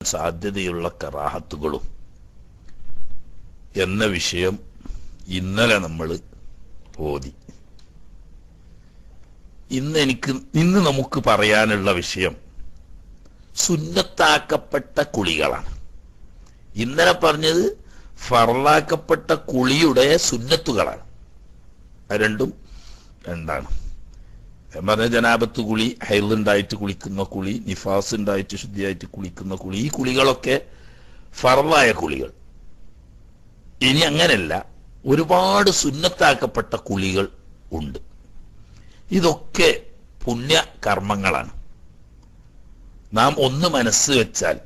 സാധ്യതയുള്ള കറാഹത്തുകളും എന്ന വിഷയം ഇന്നലെ നമ്മൾ ഓതി ഇന്ന് എനിക്ക് ഇന്ന് നമുക്ക് പറയാനുള്ള വിഷയം സുന്നത്താക്കപ്പെട്ട കുളികളാണ് ഇന്നലെ പറഞ്ഞത് ഫറലാക്കപ്പെട്ട കുളിയുടെ സുന്നത്തുകളാണ് അത് രണ്ടും രണ്ടാണ് ഞാൻ പറഞ്ഞ ജനാപത്ത് കുളി ഹൈലുണ്ടായിട്ട് കുളിക്കുന്ന കുളി നിഫാസ് ഉണ്ടായിട്ട് ശുദ്ധിയായിട്ട് കുളിക്കുന്ന കുളി ഈ കുളികളൊക്കെ ഫറലായ കുളികൾ ഇനി അങ്ങനെയല്ല ഒരുപാട് സുന്നത്താക്കപ്പെട്ട കുളികൾ ഉണ്ട് ഇതൊക്കെ പുണ്യ കർമ്മങ്ങളാണ് നാം ഒന്ന് മനസ്സ് വെച്ചാൽ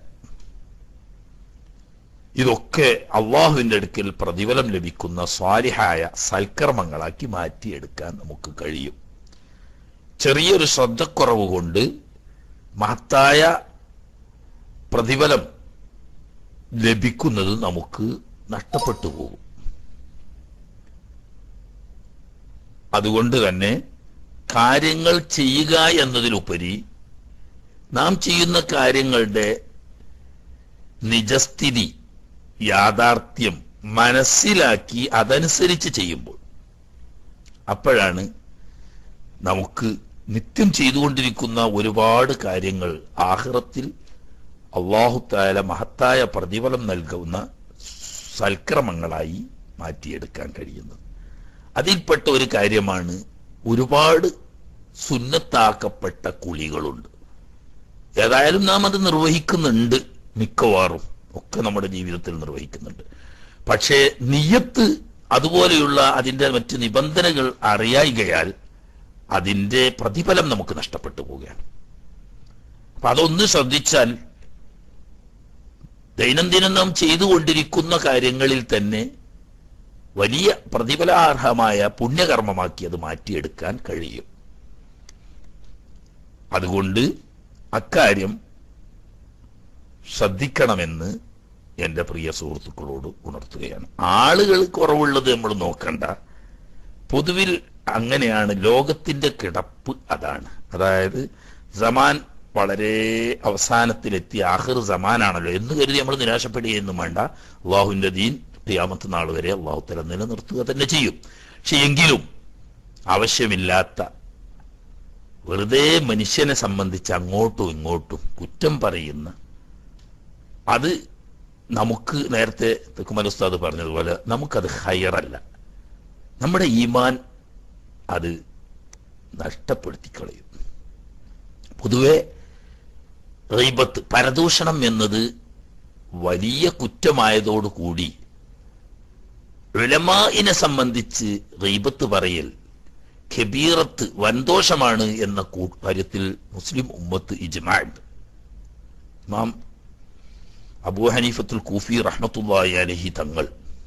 ഇതൊക്കെ അള്ളാഹുവിന്റെ അടുക്കൽ പ്രതിഫലം ലഭിക്കുന്ന സ്വാരിഹായ സൽക്കർമ്മങ്ങളാക്കി മാറ്റിയെടുക്കാൻ നമുക്ക് കഴിയും ചെറിയൊരു ശ്രദ്ധക്കുറവ് കൊണ്ട് മഹത്തായ പ്രതിഫലം ലഭിക്കുന്നത് നമുക്ക് നഷ്ടപ്പെട്ടു പോകും അതുകൊണ്ട് തന്നെ കാര്യങ്ങൾ ചെയ്യുക എന്നതിലുപരി നാം ചെയ്യുന്ന കാര്യങ്ങളുടെ നിജസ്ഥിതി യാഥാർത്ഥ്യം മനസ്സിലാക്കി അതനുസരിച്ച് ചെയ്യുമ്പോൾ അപ്പോഴാണ് നമുക്ക് നിത്യം ചെയ്തുകൊണ്ടിരിക്കുന്ന ഒരുപാട് കാര്യങ്ങൾ ആഹ്റത്തിൽ അള്ളാഹുത്തായ മഹത്തായ പ്രതിഫലം നൽകുന്ന സൽക്രമങ്ങളായി മാറ്റിയെടുക്കാൻ കഴിയുന്നത് അതിൽപ്പെട്ട ഒരു കാര്യമാണ് ഒരുപാട് സുന്നത്താക്കപ്പെട്ട കുളികളുണ്ട് ഏതായാലും നാം അത് നിർവഹിക്കുന്നുണ്ട് മിക്കവാറും ഒക്കെ നമ്മുടെ ജീവിതത്തിൽ നിർവഹിക്കുന്നുണ്ട് പക്ഷേ നിയത്ത് അതുപോലെയുള്ള അതിന്റെ മറ്റ് നിബന്ധനകൾ അറിയായികയാൽ അതിന്റെ പ്രതിഫലം നമുക്ക് നഷ്ടപ്പെട്ടു പോവുകയാണ് അപ്പൊ അതൊന്ന് ശ്രദ്ധിച്ചാൽ ദൈനംദിനം നാം ചെയ്തുകൊണ്ടിരിക്കുന്ന കാര്യങ്ങളിൽ തന്നെ വലിയ പ്രതിഫലാർഹമായ പുണ്യകർമ്മമാക്കി അത് മാറ്റിയെടുക്കാൻ കഴിയും അതുകൊണ്ട് അക്കാര്യം ശ്രദ്ധിക്കണമെന്ന് എൻ്റെ പ്രിയ സുഹൃത്തുക്കളോട് ഉണർത്തുകയാണ് ആളുകൾ കുറവുള്ളത് നമ്മൾ നോക്കണ്ട പൊതുവിൽ അങ്ങനെയാണ് ലോകത്തിന്റെ കിടപ്പ് അതാണ് അതായത് സമാൻ വളരെ അവസാനത്തിലെത്തി ആഹിർ സമാനാണല്ലോ എന്ന് കരുതി നമ്മൾ നിരാശപ്പെടുകയൊന്നും വേണ്ട അള്ളാഹുവിന്റെ ദീൻ ഖിയാമത്ത് നാൾ വരെ അള്ളാഹു തല നിലനിർത്തുക തന്നെ ചെയ്യും പക്ഷെ എങ്കിലും ആവശ്യമില്ലാത്ത വെറുതെ മനുഷ്യനെ സംബന്ധിച്ച് അങ്ങോട്ടും ഇങ്ങോട്ടും കുറ്റം പറയുന്ന അത് നമുക്ക് നേരത്തെ തെക്കുമൽ ഉസ്താദ് പറഞ്ഞതുപോലെ നമുക്കത് ഹയറല്ല നമ്മുടെ ഈമാൻ അത് നഷ്ടപ്പെടുത്തി കളയും പൊതുവെ റീബത്ത് പരദൂഷണം എന്നത് വലിയ കുറ്റമായതോടുകൂടി ഉലമായിനെ സംബന്ധിച്ച് റീബത്ത് പറയൽ ഖബീറത്ത് വൻദോഷമാണ് എന്ന കൂ- കാര്യത്തിൽ മുസ്ലിം ഉമ്മത്ത് ഇജ്മാണ്ട് നാം അബൂ ഹനീഫത്തുൽ കൂഫി റഹ്മത്തുള്ളാഹി അലഹി തങ്ങൾ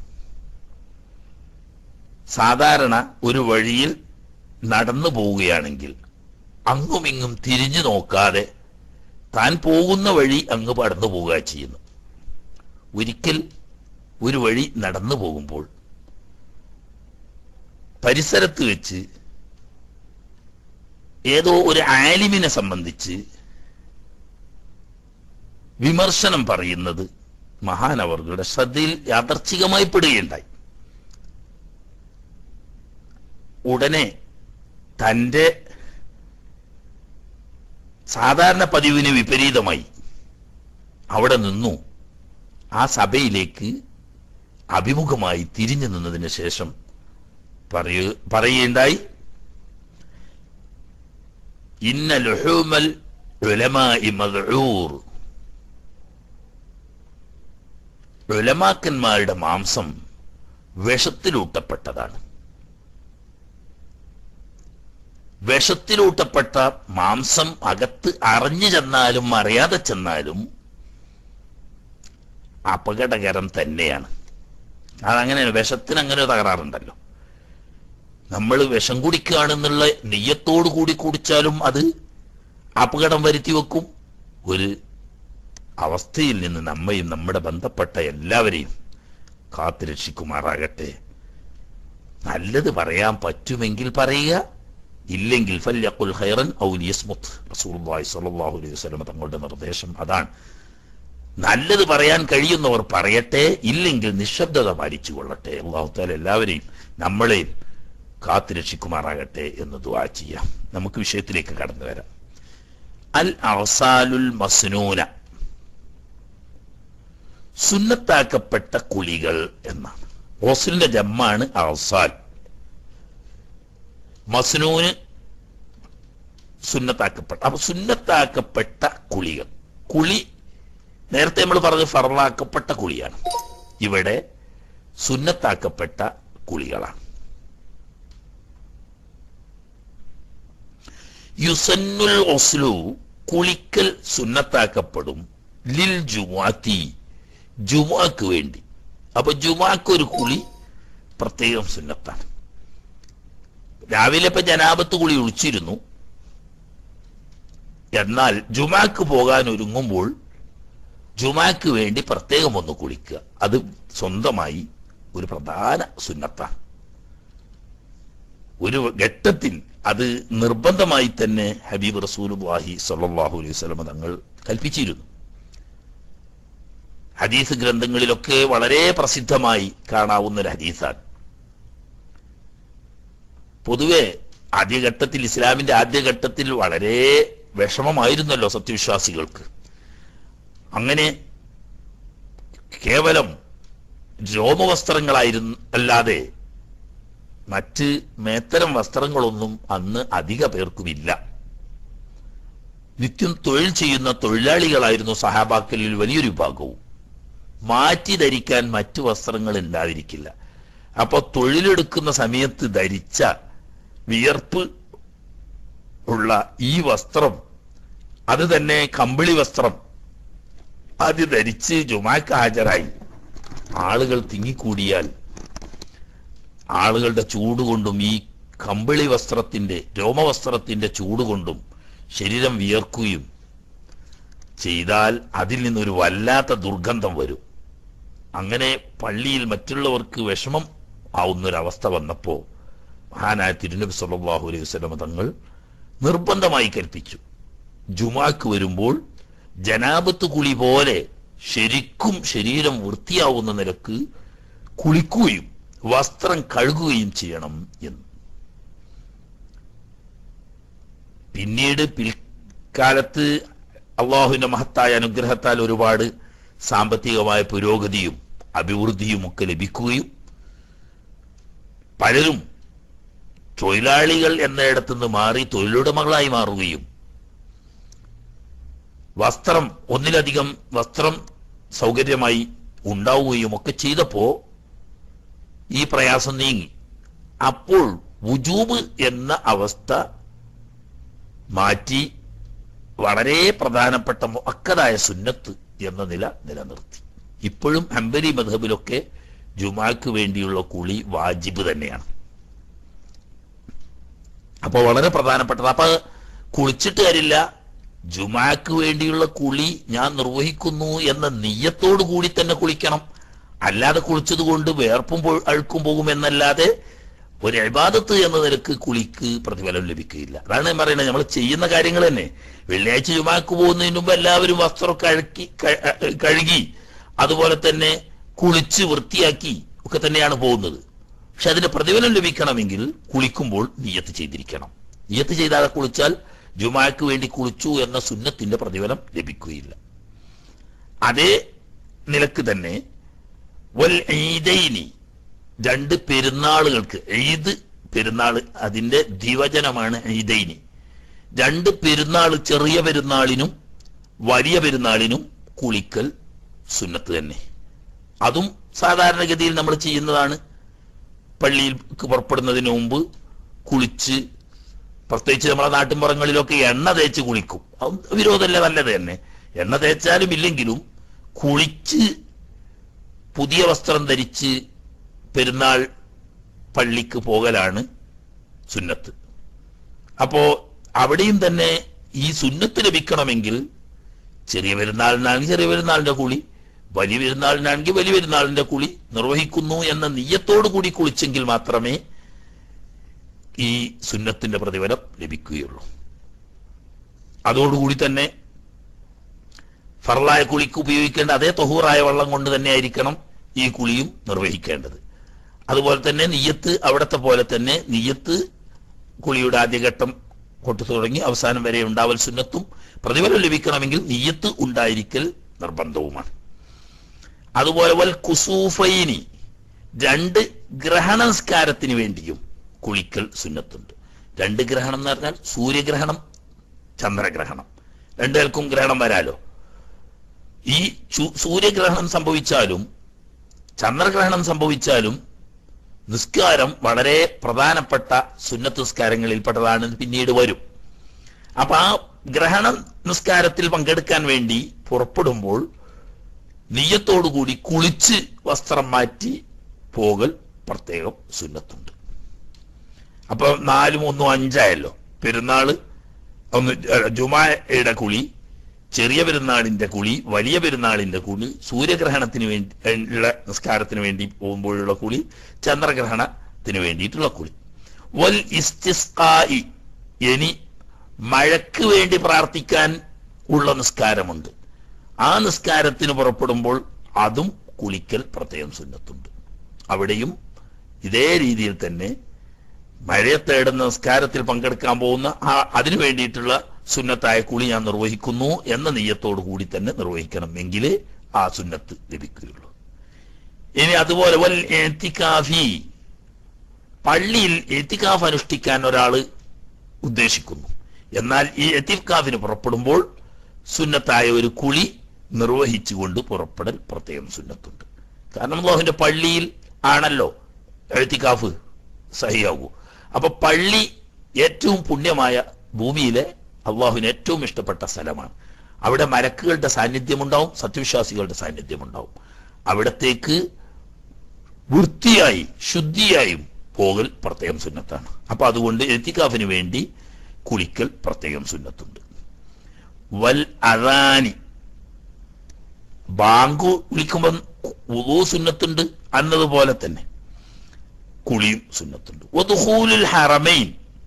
സാധാരണ ഒരു വഴിയിൽ നടന്നു പോവുകയാണെങ്കിൽ അങ്ങുമിങ്ങും തിരിഞ്ഞു നോക്കാതെ താൻ പോകുന്ന വഴി അങ്ങ് പടന്നു പോവുക ചെയ്യുന്നു ഒരിക്കൽ ഒരു വഴി നടന്നു പോകുമ്പോൾ പരിസരത്ത് വെച്ച് ഏതോ ഒരു ആലിമിനെ സംബന്ധിച്ച് വിമർശനം പറയുന്നത് മഹാനവർകളുടെ ശ്രദ്ധയിൽ യാദർച്ഛികമായി പെടുകയുണ്ടായി ഉടനെ തന്റെ സാധാരണ പതിവിന് വിപരീതമായി അവിടെ നിന്നു ആ സഭയിലേക്ക് അഭിമുഖമായി തിരിഞ്ഞു നിന്നതിന് ശേഷം പറയൂ പറയുകയുണ്ടായി ഇന്ന ലുഹൂമൽ ഉലമായി മദ്ഊർ ഉലമാക്കന്മാരുടെ മാംസം വിഷത്തിലൂട്ടപ്പെട്ടതാണ് വിഷത്തിലൂട്ടപ്പെട്ട മാംസം അകത്ത് അറിഞ്ഞു ചെന്നാലും അറിയാതെ ചെന്നാലും അപകടകരം തന്നെയാണ് അതങ്ങനെയാണ് വിഷത്തിന് അങ്ങനെ ഒരു തകരാറുണ്ടല്ലോ നമ്മൾ വിഷം കുടിക്കുകയാണെന്നുള്ള നെയ്യത്തോടു കൂടി കുടിച്ചാലും അത് അപകടം വരുത്തി വെക്കും ഒരു അവസ്ഥയിൽ നിന്ന് നമ്മയും നമ്മുടെ ബന്ധപ്പെട്ട എല്ലാവരെയും കാത്തുരക്ഷിക്കുമാറാകട്ടെ നല്ലത് പറയാൻ പറ്റുമെങ്കിൽ പറയുക ഇല്ലെങ്കിൽ ഫല്യഖുൽ ഖൈറൻ ഔ ലിയസ്മുത്ത് റസൂലുള്ളാഹി സ്വല്ലല്ലാഹു അലൈഹി വസല്ലം തങ്ങളുടെ നിർദ്ദേശം അതാണ് നല്ലത് പറയാൻ കഴിയുന്നവർ പറയട്ടെ ഇല്ലെങ്കിൽ നിശബ്ദത പാലിച്ചു കൊള്ളട്ടെ അള്ളാഹുത്താല എല്ലാവരെയും നമ്മളെയും കാത്തുരക്ഷിക്കുമാറാകട്ടെ എന്ന് ദുആ ചെയ്യാം നമുക്ക് വിഷയത്തിലേക്ക് കടന്നു വരാം അൽ അവസാലുൽ മസ്നൂന സുന്നത്താക്കപ്പെട്ട കുളികൾ എന്നാണ് ഓസിലിന്റെ ജമ്മാണ് അവസാൽ മസ്നൂന് സുന്നത്താക്കപ്പെട്ട അപ്പൊ സുന്നത്താക്കപ്പെട്ട കുളികൾ കുളി നേരത്തെ നമ്മൾ പറഞ്ഞ ഫറലാക്കപ്പെട്ട കുളിയാണ് ഇവിടെ സുന്നത്താക്കപ്പെട്ട കുളികളാണ് യുസന്നുൽ ഒസ്ലു കുളിക്കൽ സുന്നത്താക്കപ്പെടും ലിൽ ജുമാത്തി ജുമാക്ക് വേണ്ടി അപ്പൊ ജുമാക്ക് ഒരു കുളി പ്രത്യേകം സുന്നത്താണ് രാവിലെ ഇപ്പൊ ജനാപത്ത് കുളി ഒഴിച്ചിരുന്നു എന്നാൽ ജുമാക്ക് പോകാൻ ഒരുങ്ങുമ്പോൾ ജുമാക്ക് വേണ്ടി പ്രത്യേകം ഒന്ന് കുളിക്കുക അത് സ്വന്തമായി ഒരു പ്രധാന സുന്നത്താണ് ഒരു ഘട്ടത്തിൽ അത് നിർബന്ധമായി തന്നെ ഹബീബ് റസൂലുള്ളാഹി സ്വല്ലല്ലാഹു അലൈഹി വസല്ലം തങ്ങൾ കൽപ്പിച്ചിരുന്നു ഹദീസ് ഗ്രന്ഥങ്ങളിലൊക്കെ വളരെ പ്രസിദ്ധമായി കാണാവുന്ന ഒരു ഹദീസാണ് പൊതുവെ ആദ്യഘട്ടത്തിൽ ഇസ്ലാമിന്റെ ആദ്യഘട്ടത്തിൽ വളരെ വിഷമമായിരുന്നല്ലോ സത്യവിശ്വാസികൾക്ക് അങ്ങനെ കേവലം രോമവസ്ത്രങ്ങളായിരുന്നു അല്ലാതെ മറ്റ് മേത്തരം വസ്ത്രങ്ങളൊന്നും അന്ന് അധിക പേർക്കുമില്ല നിത്യം തൊഴിൽ ചെയ്യുന്ന തൊഴിലാളികളായിരുന്നു സഹാബാക്കളിൽ വലിയൊരു വിഭാഗവും മാറ്റി ധരിക്കാൻ മറ്റു വസ്ത്രങ്ങൾ ഉണ്ടാതിരിക്കില്ല അപ്പൊ തൊഴിലെടുക്കുന്ന സമയത്ത് ധരിച്ച വിയർപ്പ് ഉള്ള ഈ വസ്ത്രം അത് തന്നെ കമ്പിളി വസ്ത്രം അത് ധരിച്ച് ജുമാക്ക് ഹാജരായി ആളുകൾ തിങ്ങിക്കൂടിയാൽ ആളുകളുടെ ചൂട് കൊണ്ടും ഈ കമ്പിളി വസ്ത്രത്തിന്റെ രോമവസ്ത്രത്തിന്റെ ചൂട് കൊണ്ടും ശരീരം വിയർക്കുകയും ചെയ്താൽ അതിൽ നിന്നൊരു വല്ലാത്ത ദുർഗന്ധം വരും അങ്ങനെ പള്ളിയിൽ മറ്റുള്ളവർക്ക് വിഷമം ആവുന്നൊരവസ്ഥ വന്നപ്പോ മഹാനായ തിരുനബി സല്ലല്ലാഹു അലൈഹി വസല്ലം തങ്ങൾ നിർബന്ധമായി കൽപ്പിച്ചു ജുമാക്ക് വരുമ്പോൾ ജനാബത്ത് കുളി പോലെ ശരിക്കും ശരീരം വൃത്തിയാവുന്ന നിലക്ക് കുളിക്കുകയും വസ്ത്രം കഴുകുകയും ചെയ്യണം എന്ന് പിന്നീട് പിൽക്കാലത്ത് അള്ളാഹുവിന്റെ മഹത്തായ അനുഗ്രഹത്താൽ ഒരുപാട് സാമ്പത്തികമായ പുരോഗതിയും അഭിവൃദ്ധിയും ഒക്കെ ലഭിക്കുകയും പലരും തൊഴിലാളികൾ എന്നയിടത്തുനിന്ന് മാറി തൊഴിലുടമകളായി മാറുകയും വസ്ത്രം ഒന്നിലധികം വസ്ത്രം സൗകര്യമായി ഉണ്ടാവുകയും ഒക്കെ ചെയ്തപ്പോ ഈ പ്രയാസം നീങ്ങി അപ്പോൾ വുജൂബ് എന്ന അവസ്ഥ മാറ്റി വളരെ പ്രധാനപ്പെട്ട മുഅക്കദായ സുന്നത്ത് എന്ന നില നിലനിർത്തി ഇപ്പോഴും ഹംബരി മധബിലൊക്കെ ജുമാക്ക് വേണ്ടിയുള്ള കുളി വാജിബ് തന്നെയാണ് അപ്പൊ വളരെ പ്രധാനപ്പെട്ടത് അപ്പൊ കുളിച്ചിട്ട് കാര്യമില്ല ജുമാക്ക് വേണ്ടിയുള്ള കുളി ഞാൻ നിർവഹിക്കുന്നു എന്ന നീയത്തോടു കൂടി തന്നെ കുളിക്കണം അല്ലാതെ കുളിച്ചത് കൊണ്ട് വേർപ്പും പോ- അഴുക്കും പോകുമെന്നല്ലാതെ ഒരു അഴിബാദത്ത് എന്ന നിലക്ക് കുളിക്ക് പ്രതിഫലം ലഭിക്കുകയില്ല അതാണ് ഞാൻ പറയുന്നത് നമ്മൾ ചെയ്യുന്ന കാര്യങ്ങൾ തന്നെ വെള്ളിയാഴ്ച ജുമാക്ക് പോകുന്നതിന് മുമ്പ് എല്ലാവരും വസ്ത്രമൊക്കെ അഴുക്കി ക- അഹ് കഴുകി അതുപോലെ തന്നെ കുളിച്ച് വൃത്തിയാക്കി ഒക്കെ തന്നെയാണ് പോകുന്നത് പക്ഷെ അതിന് പ്രതിഫലം ലഭിക്കണമെങ്കിൽ കുളിക്കുമ്പോൾ നിയത്ത് ചെയ്തിരിക്കണം നിയത്ത് ചെയ്താതെ കുളിച്ചാൽ ജുമാക്ക് വേണ്ടി കുളിച്ചു എന്ന സുന്നത്തിന്റെ പ്രതിഫലം ലഭിക്കുകയില്ല അതേ നിലക്ക് തന്നെ വൽ ഈദൈനി രണ്ട് പെരുന്നാളുകൾക്ക് ഈദ് പെരുന്നാൾ അതിന്റെ ദിവചനമാണ് ഈദൈനി രണ്ട് പെരുന്നാൾ ചെറിയ പെരുന്നാളിനും വലിയ പെരുന്നാളിനും കുളിക്കൽ സുന്നത്ത് തന്നെ അതും സാധാരണഗതിയിൽ നമ്മൾ ചെയ്യുന്നതാണ് പള്ളിയിൽ പുറപ്പെടുന്നതിന് മുമ്പ് കുളിച്ച് പ്രത്യേകിച്ച് നമ്മളെ നാട്ടിൻപുറങ്ങളിലൊക്കെ എണ്ണ തേച്ച് കുളിക്കും അതും വിരോധമല്ല നല്ലത് തന്നെ എണ്ണ തേച്ചാലും ഇല്ലെങ്കിലും കുളിച്ച് പുതിയ വസ്ത്രം ധരിച്ച് പെരുന്നാൾ പള്ളിക്ക് പോകലാണ് സുന്നത്ത് അപ്പോ അവിടെയും തന്നെ ഈ സുന്നത്ത് ലഭിക്കണമെങ്കിൽ ചെറിയ പെരുന്നാളിനാണെങ്കിൽ ചെറിയ പെരുന്നാളിന്റെ കുളി വലിയ പെരുന്നാളിനാണെങ്കിൽ വലിയ പെരുന്നാളിന്റെ കുളി നിർവഹിക്കുന്നു എന്ന നീയത്തോടു കൂടി കുളിച്ചെങ്കിൽ മാത്രമേ ഈ സുന്നത്തിന്റെ പ്രതിഫലം ലഭിക്കുകയുള്ളൂ അതോടുകൂടി തന്നെ ഫർലായ കുളിക്ക് ഉപയോഗിക്കേണ്ട അതേ തൊഹൂറായ വെള്ളം കൊണ്ട് തന്നെ ആയിരിക്കണം ഈ കുളിയും നിർവഹിക്കേണ്ടത് അതുപോലെ തന്നെ നിയ്യത്ത് അവിടത്തെ പോലെ തന്നെ നിയ്യത്ത് കുളിയുടെ ആദ്യഘട്ടം കൊട്ടു തുടങ്ങി അവസാനം വരെ ഉണ്ടാവൽ സുന്നത്തും പ്രതിഫലം ലഭിക്കണമെങ്കിൽ നിയ്യത്ത് ഉണ്ടായിരിക്കൽ നിർബന്ധവുമാണ് അതുപോലെ വൽ കുസൂഫൈനി രണ്ട് ഗ്രഹണസ്കാരത്തിന് വേണ്ടിയും കുളിക്കൽ സുന്നത്തുണ്ട് രണ്ട് ഗ്രഹണം എന്ന് പറഞ്ഞാൽ സൂര്യഗ്രഹണം ചന്ദ്രഗ്രഹണം രണ്ടുപേർക്കും ഗ്രഹണം വരാലോ ഈ ചു- സൂര്യഗ്രഹണം സംഭവിച്ചാലും ചന്ദ്രഗ്രഹണം സംഭവിച്ചാലും നിസ്കാരം വളരെ പ്രധാനപ്പെട്ട സുന്നത്ത് നിസ്കാരങ്ങളിൽപ്പെട്ടതാണ് പിന്നീട് വരും അപ്പൊ ആ ഗ്രഹണ നിസ്കാരത്തിൽ പങ്കെടുക്കാൻ വേണ്ടി പുറപ്പെടുമ്പോൾ നീയത്തോടുകൂടി കുളിച്ച് വസ്ത്രം മാറ്റി പോകൽ പ്രത്യേകം സുന്നത്തുണ്ട് അപ്പൊ നാലും ഒന്നും അഞ്ചായല്ലോ പെരുന്നാള് ഒന്ന് അഹ് ജുമായുടെ കുളി ചെറിയ പെരുന്നാളിന്റെ കുളി വലിയ പെരുന്നാളിന്റെ കുളി സൂര്യഗ്രഹണത്തിന് വേണ്ടി ഉള്ള നിസ്കാരത്തിന് വേണ്ടി പോകുമ്പോഴുള്ള കുളി ചന്ദ്രഗ്രഹണത്തിന് വേണ്ടിയിട്ടുള്ള കുളി വൽ ഇസ്തിസ്കായി ഇനി മഴയ്ക്ക് വേണ്ടി പ്രാർത്ഥിക്കാൻ ഉള്ള നിസ്കാരമുണ്ട് ആ നിസ്കാരത്തിന് പുറപ്പെടുമ്പോൾ അതും കുളിക്കൽ പ്രത്യേകം സുന്നത്തുണ്ട് അവിടെയും ഇതേ രീതിയിൽ തന്നെ മഴയെ തേടുന്ന നിസ്കാരത്തിൽ പങ്കെടുക്കാൻ പോകുന്ന ആ അതിനു വേണ്ടിയിട്ടുള്ള സുന്നത്തായ കുളി ഞാൻ നിർവഹിക്കുന്നു എന്ന നെയ്യത്തോടു കൂടി തന്നെ നിർവഹിക്കണം എങ്കിലേ ആ സുന്നത്ത് ലഭിക്കുകയുള്ളൂ ഇനി അതുപോലെ വൽ എത്തിക്കാഫി പള്ളിയിൽ എത്തിക്കാഫ് അനുഷ്ഠിക്കാൻ ഒരാൾ ഉദ്ദേശിക്കുന്നു എന്നാൽ ഈ എത്തിക്കാഫിന് പുറപ്പെടുമ്പോൾ സുന്നത്തായ ഒരു കുളി നിർവഹിച്ചുകൊണ്ട് പുറപ്പെടൽ പ്രത്യേകം സുന്നത്തുണ്ട് കാരണം അള്ളാഹുവിന്റെ പള്ളിയിൽ ആണല്ലോ എഴുത്തിക്കാഫ് സഹിയാകൂ അപ്പൊ പള്ളി ഏറ്റവും പുണ്യമായ ഭൂമിയിലെ അള്ളാഹുവിന് ഏറ്റവും ഇഷ്ടപ്പെട്ട സ്ഥലമാണ് അവിടെ മലക്കുകളുടെ സാന്നിധ്യമുണ്ടാവും സത്യവിശ്വാസികളുടെ സാന്നിധ്യമുണ്ടാവും അവിടത്തേക്ക് വൃത്തിയായി ശുദ്ധിയായും പോകൽ പ്രത്യേകം സുന്നത്താണ് അപ്പൊ അതുകൊണ്ട് എത്തിക്കാഫിന് വേണ്ടി കുളിക്കൽ പ്രത്യേകം സുന്നത്തുണ്ട് വൽ അദാനി ബാങ്കു വിളിക്കുമ്പോൾ ഉദൂ സുന്നത്തുണ്ട് എന്നതുപോലെ തന്നെ കുളിയും സുന്നത്തുണ്ട് വദുഖൂലുൽ ഹറമൈൻ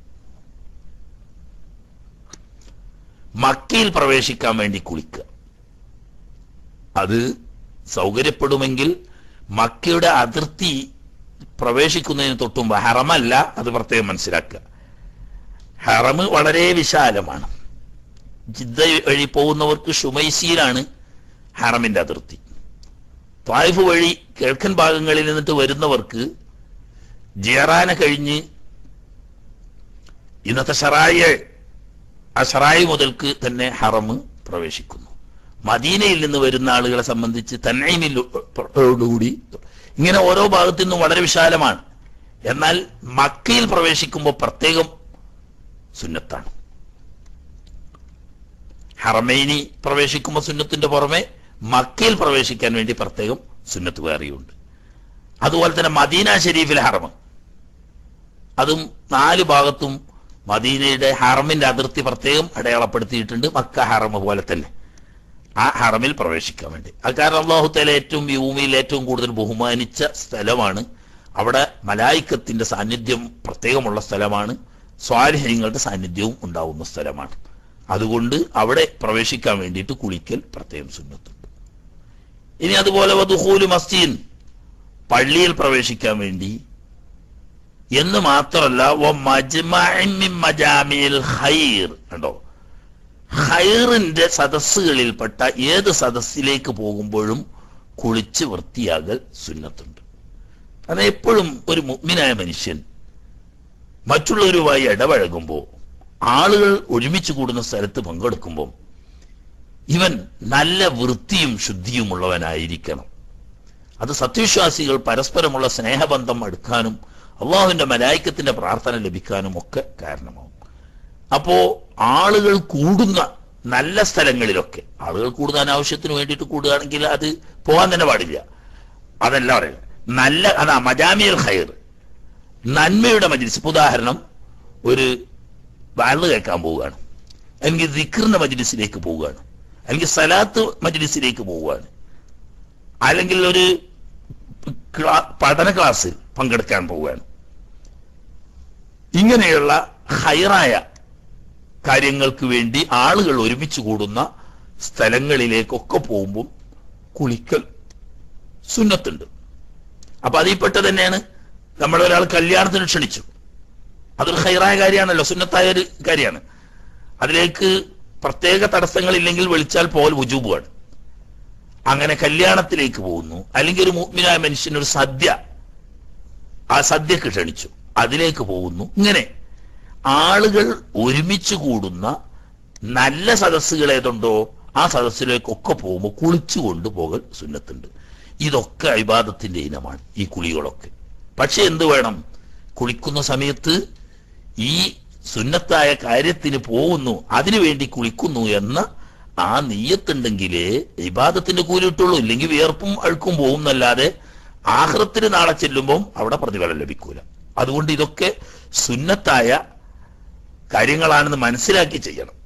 മക്കയിൽ പ്രവേശിക്കാൻ വേണ്ടി കുളിക്കുക അത് സൗകര്യപ്പെടുമെങ്കിൽ മക്കയുടെ അതിർത്തി പ്രവേശിക്കുന്നതിന് തൊട്ടുമ്പ് ഹറമല്ല അത് പ്രത്യേകം മനസ്സിലാക്കുക ഹറമ് വളരെ വിശാലമാണ് ജിദ്ദ വഴി പോകുന്നവർക്ക് ഷുമൈസിയിലാണ് ഹറമിന്റെ അതിർത്തി ത്വായിഫ് വഴി കിഴക്കൻ ഭാഗങ്ങളിൽ നിന്നിട്ട് വരുന്നവർക്ക് ജിയറാന കഴിഞ്ഞ് ഇന്നത്തെ ഷറായ ആ ഷറായി മുതൽക്ക് തന്നെ ഹറമ് പ്രവേശിക്കുന്നു മദീനയിൽ നിന്ന് വരുന്ന ആളുകളെ സംബന്ധിച്ച് തന്നൈമിലോടുകൂടി ഇങ്ങനെ ഓരോ ഭാഗത്തു നിന്നും വളരെ വിശാലമാണ് എന്നാൽ മക്കയിൽ പ്രവേശിക്കുമ്പോൾ പ്രത്യേകം സുന്നത്താണ് ഹറമൈനി പ്രവേശിക്കുമ്പോൾ സുന്നത്തിന്റെ പുറമെ മക്കയിൽ പ്രവേശിക്കാൻ വേണ്ടി പ്രത്യേകം സുന്നത്ത് വേറെയുണ്ട് അതുപോലെ തന്നെ മദീന ഷെരീഫിലെ ഹറമ് അതും നാല് ഭാഗത്തും മദീനയുടെ ഹറമിന്റെ അതിർത്തി പ്രത്യേകം അടയാളപ്പെടുത്തിയിട്ടുണ്ട് മക്ക ഹറമ് പോലെ തന്നെ ആ ഹറമിൽ പ്രവേശിക്കാൻ വേണ്ടി അത് കാരണം അള്ളാഹു തല ഏറ്റവും ഈ ഭൂമിയിൽ ഏറ്റവും കൂടുതൽ ബഹുമാനിച്ച സ്ഥലമാണ് അവിടെ മലായിക്കത്തിന്റെ സാന്നിധ്യം പ്രത്യേകമുള്ള സ്ഥലമാണ് സ്വാലിഹ്യങ്ങളുടെ സാന്നിധ്യവും ഉണ്ടാവുന്ന സ്ഥലമാണ് അതുകൊണ്ട് അവിടെ പ്രവേശിക്കാൻ വേണ്ടിയിട്ട് കുളിക്കൽ പ്രത്യേകം സുന്നത്തുണ്ട് ഇനി അതുപോലെ വധുഹൂല് മസ്തീൻ പള്ളിയിൽ പ്രവേശിക്കാൻ വേണ്ടി എന്ന് മാത്രമല്ല വ മജ്മഇൻ മിൻ മജാമിൽ ഖൈർ കണ്ടോ ഖൈറിന്റെ സദസ്സുകളിൽപ്പെട്ട ഏത് സദസ്സിലേക്ക് പോകുമ്പോഴും കുളിച്ച് വൃത്തിയാകൽ സുന്നത്തുണ്ട് അത് എപ്പോഴും ഒരു മുഗ്മിനായ മനുഷ്യൻ മറ്റുള്ളവരുമായി ഇടപഴകുമ്പോൾ ആളുകൾ ഒരുമിച്ച് കൂടുന്ന സ്ഥലത്ത് പങ്കെടുക്കുമ്പോൾ ഇവൻ നല്ല വൃത്തിയും ശുദ്ധിയും ഉള്ളവനായിരിക്കണം അത് സത്യവിശ്വാസികൾ പരസ്പരമുള്ള സ്നേഹബന്ധം അടുക്കാനും അള്ളാഹുവിന്റെ മലായിക്കത്തിന്റെ പ്രാർത്ഥന ലഭിക്കാനും ഒക്കെ കാരണമാവും അപ്പോ ആളുകൾ കൂടുന്ന നല്ല സ്ഥലങ്ങളിലൊക്കെ ആളുകൾ കൂടുന്ന അനാവശ്യത്തിന് വേണ്ടിയിട്ട് കൂടുകയാണെങ്കിൽ അത് പോകാൻ തന്നെ പാടില്ല അതല്ല പറയുക നല്ല അതാ മജാമിയൽ ഖൈർ നന്മയുടെ മജ്ലിസ് ഇപ്പൊ ഉദാഹരണം ഒരു വാഴ്ന്ന് കേൾക്കാൻ പോവുകയാണ് അല്ലെങ്കിൽ ദിക്റിന്റെ മജ്ലിസിലേക്ക് പോവുകയാണ് അല്ലെങ്കിൽ സലാത്ത് മജ്ലിസിലേക്ക് പോവുകയാണ് അല്ലെങ്കിൽ ഒരു ക്ലാ- പഠന ക്ലാസ്സിൽ പങ്കെടുക്കാൻ പോവുകയാണ് ഇങ്ങനെയുള്ള ഹൈറായ കാര്യങ്ങൾക്ക് വേണ്ടി ആളുകൾ ഒരുമിച്ച് കൂടുന്ന സ്ഥലങ്ങളിലേക്കൊക്കെ പോകുമ്പോൾ കുളിക്കൽ സുന്നത്തുണ്ട് അപ്പൊ അതിൽപ്പെട്ട തന്നെയാണ് നമ്മൾ ഒരാൾ കല്യാണത്തിന് ക്ഷണിച്ചു അതൊരു ഹൈറായ കാര്യമാണല്ലോ സുന്നത്തായ ഒരു കാര്യമാണ് അതിലേക്ക് പ്രത്യേക തടസ്സങ്ങളില്ലെങ്കിൽ വിളിച്ചാൽ പോൽ വുജൂബുമാണ് അങ്ങനെ കല്യാണത്തിലേക്ക് പോകുന്നു അല്ലെങ്കിൽ ഒരു മുഗ്മിനായ മനുഷ്യന് ഒരു സദ്യ ആ സദ്യക്ക് ക്ഷണിച്ചു അതിലേക്ക് പോകുന്നു ഇങ്ങനെ ആളുകൾ ഒരുമിച്ച് കൂടുന്ന നല്ല സദസ്സുകൾ ഏതുണ്ടോ ആ സദസ്സിലേക്കൊക്കെ പോകുമ്പോൾ കുളിച്ചു കൊണ്ടുപോകൽ സുന്നത്തുണ്ട് ഇതൊക്കെ അഭിവാദത്തിന്റെ ഇനമാണ് ഈ കുളികളൊക്കെ പക്ഷെ എന്ത് വേണം കുളിക്കുന്ന സമയത്ത് ഈ സുന്നത്തായ കാര്യത്തിന് പോകുന്നു അതിനു വേണ്ടി കുളിക്കുന്നു എന്ന ആ നീയത്തുണ്ടെങ്കിലേ ഇബാദത്തിന്റെ കൂലി കിട്ടുള്ളൂ ഇല്ലെങ്കിൽ വിയർപ്പും അഴുക്കും പോകും എന്നല്ലാതെ ആഹ്റത്തിന് നാളെ ചെല്ലുമ്പോൾ അവിടെ പ്രതിഫലം ലഭിക്കൂല അതുകൊണ്ട് ഇതൊക്കെ സുന്നത്തായ കാര്യങ്ങളാണെന്ന് മനസ്സിലാക്കി ചെയ്യണം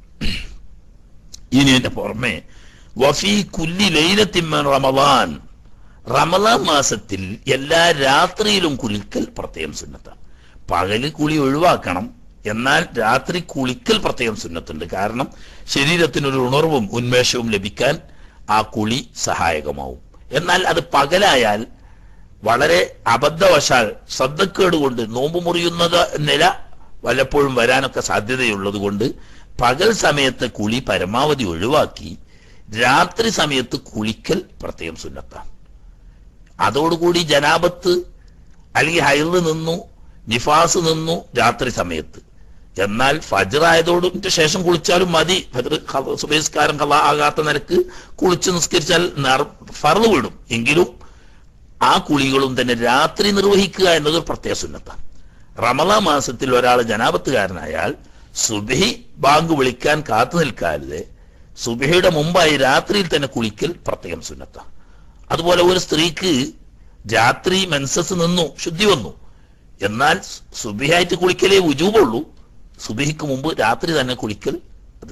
ഇനി എന്റെ പുറമെ വഫി കുല്ലി ലൈലത്തിമ്മൻ റമദാൻ റമദാൻ മാസത്തിൽ എല്ലാ രാത്രിയിലും കുളിക്കൽ പ്രത്യേകം സുന്നത്താണ് പകല് കുളി ഒഴിവാക്കണം എന്നാൽ രാത്രി കുളിക്കൽ പ്രത്യേകം സുന്നത്തുണ്ട് കാരണം ശരീരത്തിനൊരു ഉണർവും ഉന്മേഷവും ലഭിക്കാൻ ആ കുളി സഹായകമാവും എന്നാൽ അത് പകലായാൽ വളരെ അബദ്ധവശാൽ ശ്രദ്ധക്കേട് കൊണ്ട് നോമ്പ് മുറിയുന്നത് നില വല്ലപ്പോഴും വരാനൊക്കെ സാധ്യതയുള്ളത് കൊണ്ട് പകൽ സമയത്തെ കുളി പരമാവധി ഒഴിവാക്കി രാത്രി സമയത്ത് കുളിക്കൽ പ്രത്യേകം സുന്നത്താണ് അതോടുകൂടി ജനാപത്ത് അല്ലെങ്കിൽ ഹൈറ് നിന്നു നിഫാസ് നിന്നു രാത്രി സമയത്ത് എന്നാൽ ഫജർ ആയതോടിന് ശേഷം കുളിച്ചാലും മതി ഫജർ ഖ- സുബഹിസ്കാരം കഥ ആകാത്ത നിരക്ക് കുളിച്ച് നിസ്കരിച്ചാൽ നർ- ഫർള് വിടും എങ്കിലും ആ കുളികളും തന്നെ രാത്രി നിർവഹിക്കുക എന്നത് ഒരു പ്രത്യേക സുന്നത്താണ് റമള മാസത്തിൽ ഒരാൾ ജനാപത്തുകാരനായാൽ സുബഹി ബാങ്ക് വിളിക്കാൻ കാത്തു നിൽക്കാതെ സുബഹിയുടെ മുമ്പായി രാത്രിയിൽ തന്നെ കുളിക്കൽ പ്രത്യേകം സുന്നത്താണ് അതുപോലെ ഒരു സ്ത്രീക്ക് രാത്രി മെൻസസ് നിന്നു ശുദ്ധി വന്നു എന്നാൽ സുബിഹായിട്ട് കുളിക്കലേ ഉജൂബുള്ളൂ സുബിഹിക്ക് മുമ്പ് രാത്രി തന്നെ കുളിക്കൽ അത്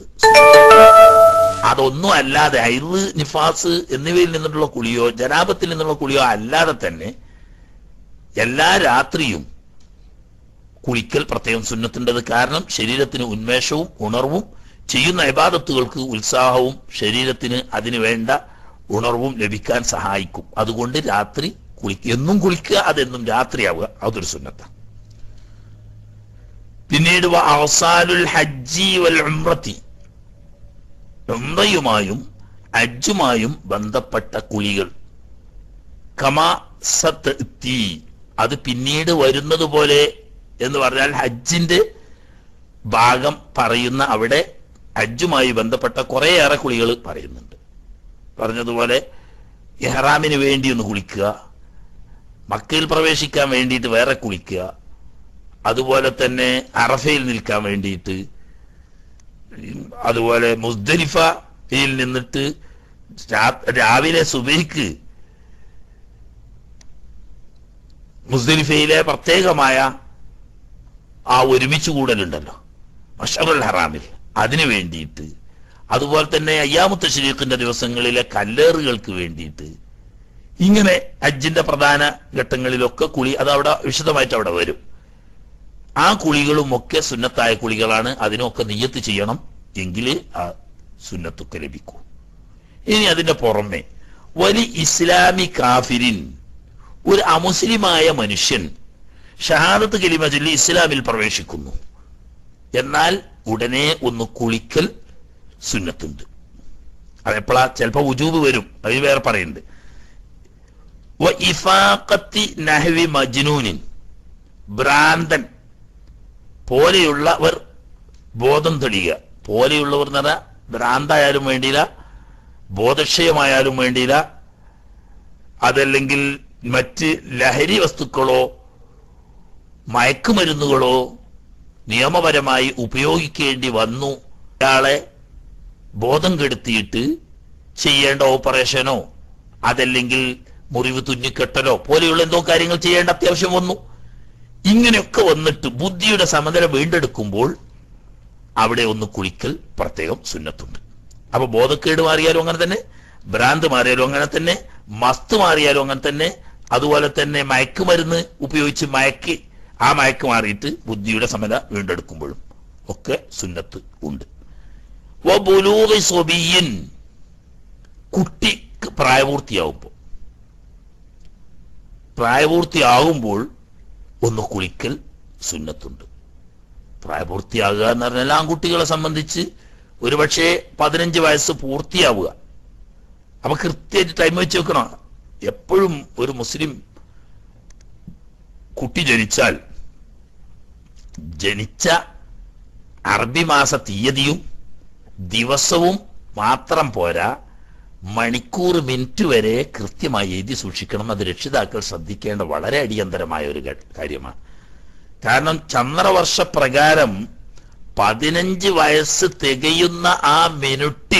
അതൊന്നും അല്ലാതെ ഹൈറ് നിഫാസ് എന്നിവയിൽ നിന്നുള്ള കുളിയോ ജനാപത്തിൽ നിന്നുള്ള കുളിയോ അല്ലാതെ തന്നെ എല്ലാ രാത്രിയും കുളിക്കൽ പ്രത്യേകം സുന്നത്തിൻ്റെത് കാരണം ശരീരത്തിന് ഉന്മേഷവും ഉണർവും ചെയ്യുന്ന ഇബാദത്തുകൾക്ക് ഉത്സാഹവും ശരീരത്തിന് അതിന് വേണ്ട ഉണർവും ലഭിക്കാൻ സഹായിക്കും അതുകൊണ്ട് രാത്രി കുളിക്കുക എന്നും കുളിക്കുക അതെന്നും രാത്രിയാവുക അതൊരു സുന്നത്താണ് പിന്നീട് വ അവസാനുൽ ഹജ്ജി വൽ ഉംറത്തി ഉംറയുമായും ഹജ്ജുമായും ബന്ധപ്പെട്ട കുളികൾ കമാ സത്ത് തീ അത് പിന്നീട് വരുന്നത് പോലെ എന്ന് പറഞ്ഞാൽ ഹജ്ജിന്റെ ഭാഗം പറയുന്ന അവിടെ ഹജ്ജുമായി ബന്ധപ്പെട്ട കുറേയേറെ കുളികൾ പറയുന്നുണ്ട് പറഞ്ഞതുപോലെ ഇഹ്റാമിന് വേണ്ടി ഒന്ന് കുളിക്കുക മക്കയിൽ പ്രവേശിക്കാൻ വേണ്ടിയിട്ട് വേറെ കുളിക്കുക അതുപോലെ തന്നെ അറഫയിൽ നിൽക്കാൻ വേണ്ടിയിട്ട് അതുപോലെ മുസ്ദലിഫയിൽ നിന്നിട്ട് രാ- രാവിലെ സുബഹിക്ക് മുസ്ദലിഫയിലെ പ്രത്യേകമായ ആ ഒരുമിച്ച് കൂടലുണ്ടല്ലോ മഷറുൽ ഹറാമിൽ അതിനു വേണ്ടിയിട്ട് അതുപോലെ തന്നെ അയ്യാമുത്ത ഷരീഖിന്റെ ദിവസങ്ങളിലെ കല്ലേറുകൾക്ക് വേണ്ടിയിട്ട് ഇങ്ങനെ ഹജ്ജിന്റെ പ്രധാന ഘട്ടങ്ങളിലൊക്കെ കുളി അത് അവിടെ വിശദമായിട്ട് അവിടെ വരും ആ കുളികളും ഒക്കെ സുന്നത്തായ കുളികളാണ് അതിനൊക്കെ നിയ്യത്ത് ചെയ്യണം എങ്കിലേ ആ സുന്നത്തൊക്കെ ലഭിക്കൂ ഇനി അതിന്റെ പുറമെ വലി ഇസ്ലാമി കാഫിരിൻ ഒരു അമുസ്ലിമായ മനുഷ്യൻ ഷഹാദത്ത് കലിമ ചൊല്ലി ഇസ്ലാമിൽ പ്രവേശിക്കുന്നു എന്നാൽ ഉടനെ ഒന്ന് കുളിക്കൽ സുന്നത്തുണ്ട് അതെപ്പോഴാ ചിലപ്പോ ഉജൂബ് വരും അത് വേറെ പറയുന്നുണ്ട് വ ഇഫാഖത്തി നഹ്വി മജ്നൂനിൻ ഭ്രാന്തൻ പോലെയുള്ളവർ ബോധം തെളിയുക പോലെയുള്ളവർ എന്ന് പറഞ്ഞാൽ ഭ്രാന്തായാലും വേണ്ടിയില്ല ബോധക്ഷയമായാലും വേണ്ടിയില്ല അതല്ലെങ്കിൽ മറ്റ് ലഹരി വസ്തുക്കളോ മയക്കുമരുന്നുകളോ നിയമപരമായി ഉപയോഗിക്കേണ്ടി വന്നു ഇയാളെ ബോധം കെടുത്തിയിട്ട് ചെയ്യേണ്ട ഓപ്പറേഷനോ അതല്ലെങ്കിൽ മുറിവ് തുന്നിക്കെട്ടലോ പോലെയുള്ള എന്തോ കാര്യങ്ങൾ ചെയ്യേണ്ട അത്യാവശ്യം വന്നു ഇങ്ങനെയൊക്കെ വന്നിട്ട് ബുദ്ധിയുടെ സമനില വീണ്ടെടുക്കുമ്പോൾ അവിടെ ഒന്ന് കുളിക്കൽ പ്രത്യേകം സുന്നത്തുണ്ട് അപ്പൊ ബോധക്കേട് മാറിയാലും അങ്ങനെ തന്നെ ഭ്രാന്ത് മാറിയാലും അങ്ങനെ തന്നെ മസ്ത് മാറിയാലും അങ്ങനെ തന്നെ അതുപോലെ തന്നെ മയക്കുമരുന്ന് ഉപയോഗിച്ച് മയക്കി ആ മയക്ക് മാറിയിട്ട് ബുദ്ധിയുടെ സമനില വീണ്ടെടുക്കുമ്പോഴും ഒക്കെ സുന്നത്ത് ഉണ്ട് വബുലൂഗി സ്വബിയിൻ കുട്ടിക്ക് പ്രായപൂർത്തിയാവുമ്പോൾ പ്രായപൂർത്തിയാകുമ്പോൾ ഒന്ന് കുളിക്കൽ സുന്നത്തുണ്ട് പ്രായപൂർത്തിയാകുക എന്ന് പറഞ്ഞാൽ ആൺകുട്ടികളെ സംബന്ധിച്ച് ഒരുപക്ഷെ പതിനഞ്ച് വയസ്സ് പൂർത്തിയാവുക അപ്പൊ കൃത്യമായിട്ട് ടൈം വെച്ച് വെക്കണം എപ്പോഴും ഒരു മുസ്ലിം കുട്ടി ജനിച്ചാൽ ജനിച്ച അറബി മാസ തീയതിയും ദിവസവും മാത്രം പോരാ മണിക്കൂർ മിനിറ്റ് വരെ കൃത്യമായി എഴുതി സൂക്ഷിക്കണം അത് രക്ഷിതാക്കൾ ശ്രദ്ധിക്കേണ്ട വളരെ അടിയന്തരമായ ഒരു ക- കാര്യമാണ് കാരണം ചന്ദ്രവർഷ പ്രകാരം പതിനഞ്ച് വയസ്സ് തികയുന്ന ആ മിനിറ്റിൽ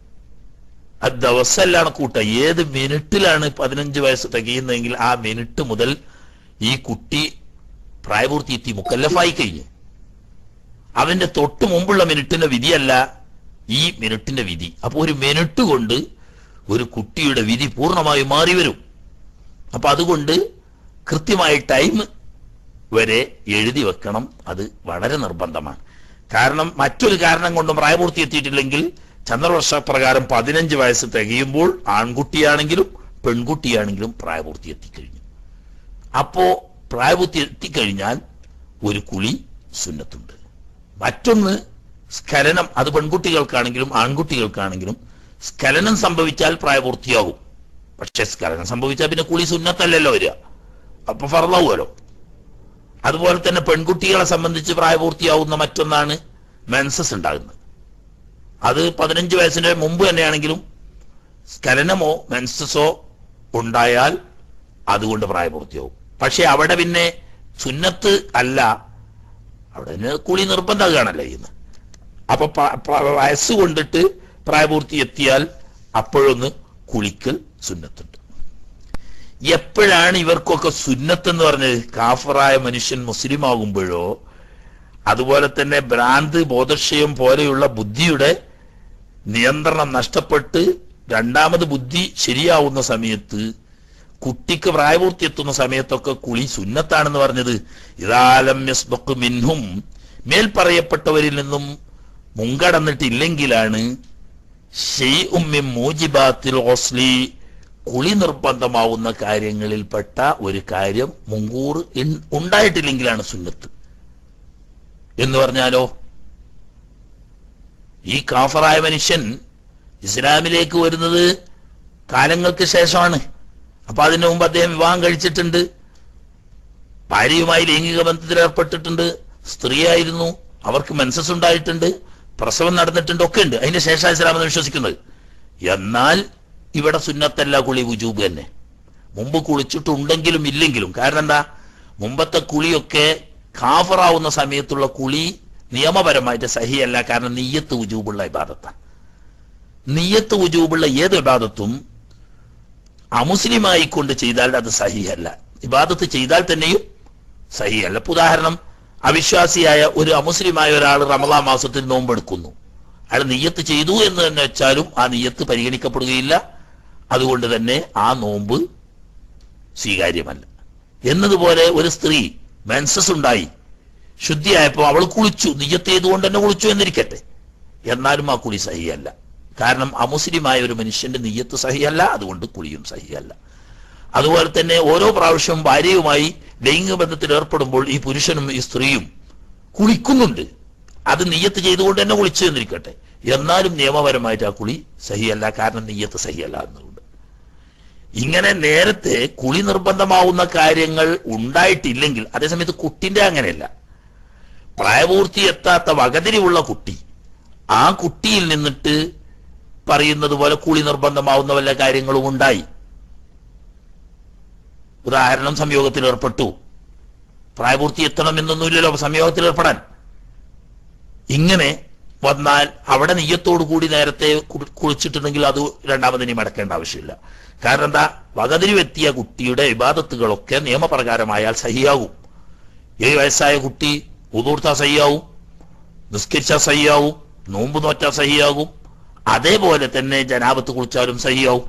അത് ദിവസമല്ലാണ് കൂട്ട ഏത് മിനിറ്റിലാണ് പതിനഞ്ച് വയസ്സ് തികയുന്നതെങ്കിൽ ആ മിനിറ്റ് മുതൽ ഈ കുട്ടി പ്രായപൂർത്തി എത്തി മുക്കല്ലഫായി കഴിഞ്ഞു അവന്റെ തൊട്ട് മുമ്പുള്ള മിനിറ്റിന്റെ വിധിയല്ല ഈ മിനിറ്റിന്റെ വിധി അപ്പൊ ഒരു മിനിറ്റ് കൊണ്ട് ഒരു കുട്ടിയുടെ വിധി പൂർണ്ണമായി മാറി വരും അപ്പൊ അതുകൊണ്ട് കൃത്യമായ ടൈം വരെ എഴുതി വെക്കണം അത് വളരെ നിർബന്ധമാണ് കാരണം മറ്റൊരു കാരണം കൊണ്ടും പ്രായപൂർത്തി എത്തിയിട്ടില്ലെങ്കിൽ ചന്ദ്രവർഷ പ്രകാരം പതിനഞ്ച് വയസ്സ് തികയുമ്പോൾ ആൺകുട്ടിയാണെങ്കിലും പെൺകുട്ടിയാണെങ്കിലും പ്രായപൂർത്തി എത്തിക്കഴിഞ്ഞു അപ്പോ പ്രായപൂർത്തി എത്തിക്കഴിഞ്ഞാൽ ഒരു കുളി സുന്നത്തുണ്ട് മറ്റൊന്ന് സ്ഖലനം അത് പെൺകുട്ടികൾക്കാണെങ്കിലും ആൺകുട്ടികൾക്കാണെങ്കിലും സ്ഖലനം സംഭവിച്ചാൽ പ്രായപൂർത്തിയാകും പക്ഷെ സ്ഖലനം സംഭവിച്ചാൽ പിന്നെ കുളി സുന്നത്തല്ലല്ലോ വരിക അപ്പൊ ഫറലാവുമല്ലോ അതുപോലെ തന്നെ പെൺകുട്ടികളെ സംബന്ധിച്ച് പ്രായപൂർത്തിയാവുന്ന മറ്റൊന്നാണ് മെൻസസ് ഉണ്ടാകുന്നത് അത് പതിനഞ്ച് വയസ്സിന് മുമ്പ് തന്നെയാണെങ്കിലും സ്ഖലനമോ മെൻസസോ ഉണ്ടായാൽ അതുകൊണ്ട് പ്രായപൂർത്തിയാവും പക്ഷെ അവിടെ പിന്നെ സുന്നത്ത് അല്ല അവിടെ പിന്നെ കുളി നിർബന്ധമാണല്ലോ ചെയ്യുന്നത് അപ്പൊ പ- പ- വയസ്സ് കൊണ്ടിട്ട് പ്രായപൂർത്തി എത്തിയാൽ അപ്പോഴൊന്ന് കുളിക്കൽ സുന്നത്തുണ്ട് എപ്പോഴാണ് ഇവർക്കൊക്കെ സുന്നത്ത് എന്ന് പറഞ്ഞത് കാഫറായ മനുഷ്യൻ മുസ്ലിം ആകുമ്പോഴോ അതുപോലെ തന്നെ ഭ്രാന്ത് ബോധക്ഷയം പോലെയുള്ള ബുദ്ധിയുടെ നിയന്ത്രണം നഷ്ടപ്പെട്ട് രണ്ടാമത് ബുദ്ധി ശരിയാവുന്ന സമയത്ത് കുട്ടിക്ക് പ്രായപൂർത്തി എത്തുന്ന സമയത്തൊക്കെ കുളി സുന്നത്താണെന്ന് പറഞ്ഞത് ഇതാലം യസ്ബഖ് മിൻഹും മേൽ പറയപ്പെട്ടവരിൽ നിന്നും മുൻകടന്നിട്ടില്ലെങ്കിലാണ് ഷെയ്ഉം മിൻ മൂജിബാത്തിൽ ഓസ്ലി കുളി നിർബന്ധമാവുന്ന കാര്യങ്ങളിൽപ്പെട്ട ഒരു കാര്യം മുങ്കൂർ ഇൻ- ഉണ്ടായിട്ടില്ലെങ്കിലാണ് സുന്നത്ത് എന്ന് പറഞ്ഞാലോ ഈ കാഫറായ മനുഷ്യൻ ഇസ്ലാമിലേക്ക് വരുന്നത് കാലങ്ങൾക്ക് ശേഷമാണ് അപ്പൊ അതിനു മുമ്പ് അദ്ദേഹം വിവാഹം കഴിച്ചിട്ടുണ്ട് ഭാര്യയുമായി ലൈംഗിക ബന്ധത്തിൽ ഏർപ്പെട്ടിട്ടുണ്ട് സ്ത്രീയായിരുന്നു അവർക്ക് മെൻസസ് ഉണ്ടായിട്ടുണ്ട് പ്രസവം നടന്നിട്ടുണ്ട് ഒക്കെ ഉണ്ട് അതിന്റെ ശേഷം ഇസ്ലാം എന്ന് വിശ്വസിക്കുന്നത് എന്നാൽ ഇവിടെ സുന്നത്തല്ല കുളി വുജൂബ് തന്നെ മുമ്പ് കുളിച്ചിട്ടുണ്ടെങ്കിലും ഇല്ലെങ്കിലും കാരണം എന്താ മുമ്പത്തെ കുളിയൊക്കെ കാഫറാവുന്ന സമയത്തുള്ള കുളി നിയമപരമായിട്ട് സഹിയല്ല കാരണം നീയത്ത് വുജൂബുള്ള ഇബാദത്താണ് നീയത്ത് വുജൂബുള്ള ഏത് ഇബാദത്തും അമുസ്ലിമായി കൊണ്ട് ചെയ്താൽ അത് സഹിയല്ല ഇബാദത്ത് ചെയ്താൽ തന്നെയും സഹിയല്ല ഇപ്പൊ ഉദാഹരണം അവിശ്വാസിയായ ഒരു അമുസ്ലിമായ ഒരാൾ റമദാ മാസത്തിൽ നോമ്പെടുക്കുന്നു അയാൾ നീയത്ത് ചെയ്തു എന്ന് തന്നെ വെച്ചാലും ആ നീയത്ത് പരിഗണിക്കപ്പെടുകയില്ല അതുകൊണ്ട് തന്നെ ആ നോമ്പ് സ്വീകാര്യമല്ല എന്നതുപോലെ ഒരു സ്ത്രീ മെൻസസ് ഉണ്ടായി ശുദ്ധിയായപ്പോൾ അവൾ കുളിച്ചു നിയ്യത്ത് ചെയ്തുകൊണ്ട് തന്നെ കുളിച്ചു എന്നിരിക്കട്ടെ എന്നാലും ആ കുളി സഹിയല്ല കാരണം അമുസ്ലിമായ ഒരു മനുഷ്യന്റെ നിയ്യത്ത് സഹിയല്ല അതുകൊണ്ട് കുളിയും സഹിയല്ല അതുപോലെ തന്നെ ഓരോ പ്രാവശ്യവും ഭാര്യയുമായി ലൈംഗിക ബന്ധത്തിൽ ഏർപ്പെടുമ്പോൾ ഈ പുരുഷനും ഈ സ്ത്രീയും കുളിക്കുന്നുണ്ട് അത് നിയ്യത്ത് ചെയ്തുകൊണ്ട് തന്നെ കുളിച്ചു എന്നിരിക്കട്ടെ എന്നാലും നിയമപരമായിട്ട് ആ കുളി സഹിയല്ല കാരണം നിയ്യത്ത് സഹിയല്ല എന്നുകൊണ്ട് ഇങ്ങനെ നേരത്തെ കുളി നിർബന്ധമാവുന്ന കാര്യങ്ങൾ ഉണ്ടായിട്ടില്ലെങ്കിൽ അതേസമയത്ത് കുട്ടിന്റെ അങ്ങനെയല്ല പ്രായപൂർത്തി എത്താത്ത വകതിരിവുള്ള കുട്ടി ആ കുട്ടിയിൽ നിന്നിട്ട് പറയുന്നത് പോലെ കുളി നിർബന്ധമാവുന്ന വല്ല കാര്യങ്ങളും ഉണ്ടായി ഉദാഹരണം സംയോഗത്തിൽ ഏർപ്പെട്ടു പ്രായപൂർത്തി എത്തണമെന്നൊന്നുമില്ലല്ലോ സംയോഗത്തിൽ ഏർപ്പെടാൻ ഇങ്ങനെ വന്നാൽ അവിടെ നെയ്യത്തോടു കൂടി നേരത്തെ കു- കുളിച്ചിട്ടുണ്ടെങ്കിൽ അത് രണ്ടാമതിനി മടക്കേണ്ട ആവശ്യമില്ല കാരണം എന്താ വകതിരിവെത്തിയ കുട്ടിയുടെ ഇബാദത്തുകളൊക്കെ നിയമപ്രകാരമായാൽ സഹിയാകും ഏഴ് വയസ്സായ കുട്ടി ഉതൂർത്ത സഹിയാവും നിസ്കരിച്ച സഹിയാവും നോമ്പ് നോറ്റ സഹിയാകും അതേപോലെ തന്നെ ജനാപത്ത് കുളിച്ചാലും സഹിയാവും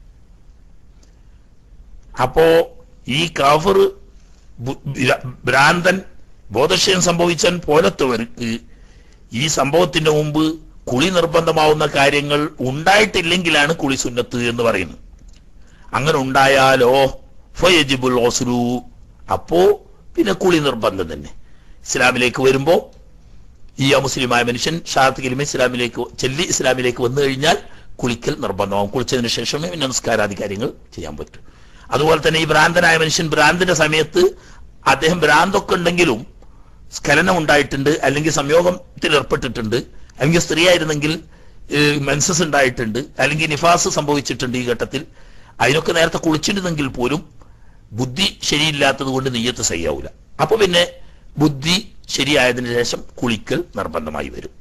അപ്പോ ഈ കാഫർ ബു- ഭ്ര- ഭ്രാന്തൻ ബോധക്ഷയം സംഭവിച്ചാൽ പോലത്തവർക്ക് ഈ സംഭവത്തിന്റെ മുമ്പ് കുളി നിർബന്ധമാവുന്ന കാര്യങ്ങൾ ഉണ്ടായിട്ടില്ലെങ്കിലാണ് കുളി സുന്നത്ത് എന്ന് പറയുന്നത് അങ്ങനെ ഉണ്ടായാലോ ഫയജിബുൽ ഓസ്രു അപ്പോ പിന്നെ കുളി നിർബന്ധം തന്നെ ഇസ്ലാമിലേക്ക് വരുമ്പോ ഈ അമുസ്ലിമായ മനുഷ്യൻ ഷാത്ത് കിലിമ ഇസ്ലാമിലേക്ക് ചെല്ലി ഇസ്ലാമിലേക്ക് വന്നു കഴിഞ്ഞാൽ കുളിക്കൽ നിർബന്ധമാവും കുളിച്ചതിന് ശേഷമേ പിന്നെ നമസ്കാരാദി കാര്യങ്ങൾ ചെയ്യാൻ പറ്റൂ അതുപോലെ തന്നെ ഈ ഭ്രാന്തനായ മനുഷ്യൻ ഭ്രാന്തിന്റെ സമയത്ത് അദ്ദേഹം ഭ്രാന്തൊക്കെ ഉണ്ടെങ്കിലും സ്ഖലനം ഉണ്ടായിട്ടുണ്ട് അല്ലെങ്കിൽ സംയോഗത്തിൽ ഏർപ്പെട്ടിട്ടുണ്ട് അല്ലെങ്കിൽ സ്ത്രീ ആയിരുന്നെങ്കിൽ മെൻസസ് ഉണ്ടായിട്ടുണ്ട് അല്ലെങ്കിൽ നിഫാസ് സംഭവിച്ചിട്ടുണ്ട് ഈ ഘട്ടത്തിൽ അതിനൊക്കെ നേരത്തെ കുളിച്ചിരുന്നെങ്കിൽ പോലും ബുദ്ധി ശരിയില്ലാത്തത് കൊണ്ട് നെയ്യത്ത് ചെയ്യാവൂല അപ്പൊ പിന്നെ ബുദ്ധി ശരിയായതിനു ശേഷം കുളിക്കൽ നിർബന്ധമായി വരും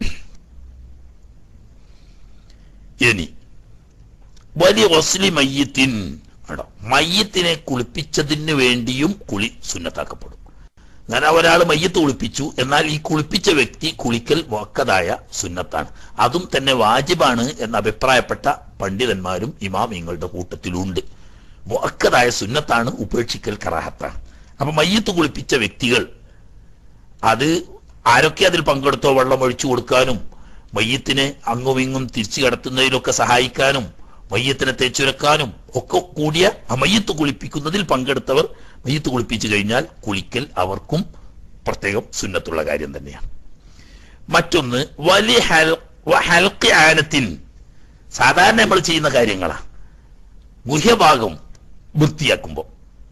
ഇനി വലിയ ഒസ്ലി മയ്യത്തിൻ ആണോ മയ്യത്തിനെ കുളിപ്പിച്ചതിന് വേണ്ടിയും കുളി സുന്നത്താക്കപ്പെടും ഞാൻ ഒരാൾ മയ്യത്ത് കുളിപ്പിച്ചു എന്നാൽ ഈ കുളിപ്പിച്ച വ്യക്തി കുളിക്കൽ വക്കതായ സുന്നത്താണ് അതും തന്നെ വാജിബാണ് എന്ന് അഭിപ്രായപ്പെട്ട പണ്ഡിതന്മാരും ഇമാമിങ്ങളുടെ കൂട്ടത്തിലുണ്ട് വക്കതായ സുന്നത്താണ് ഉപേക്ഷിക്കൽ കറാഹത്താണ് അപ്പൊ മയ്യത്ത് കുളിപ്പിച്ച വ്യക്തികൾ അത് ആരൊക്കെ അതിൽ പങ്കെടുത്തോ വെള്ളം ഒഴിച്ചു കൊടുക്കാനും മയ്യത്തിനെ അങ്ങും ഇങ്ങും തിരിച്ചു കടത്തുന്നതിലൊക്കെ സഹായിക്കാനും മയ്യത്തിനെ തേച്ചുരക്കാനും ഒക്കെ കൂടിയ ആ മയ്യത്ത് കുളിപ്പിക്കുന്നതിൽ പങ്കെടുത്തവർ മയ്യത്ത് കുളിപ്പിച്ചു കഴിഞ്ഞാൽ കുളിക്കൽ അവർക്കും പ്രത്യേകം സുന്നത്തുള്ള കാര്യം തന്നെയാണ് മറ്റൊന്ന് വലിയ ഹൽക്കി ആനത്തിൻ സാധാരണ നമ്മൾ ചെയ്യുന്ന കാര്യങ്ങളാണ് ഗുഹ്യഭാഗം വൃത്തിയാക്കുമ്പോൾ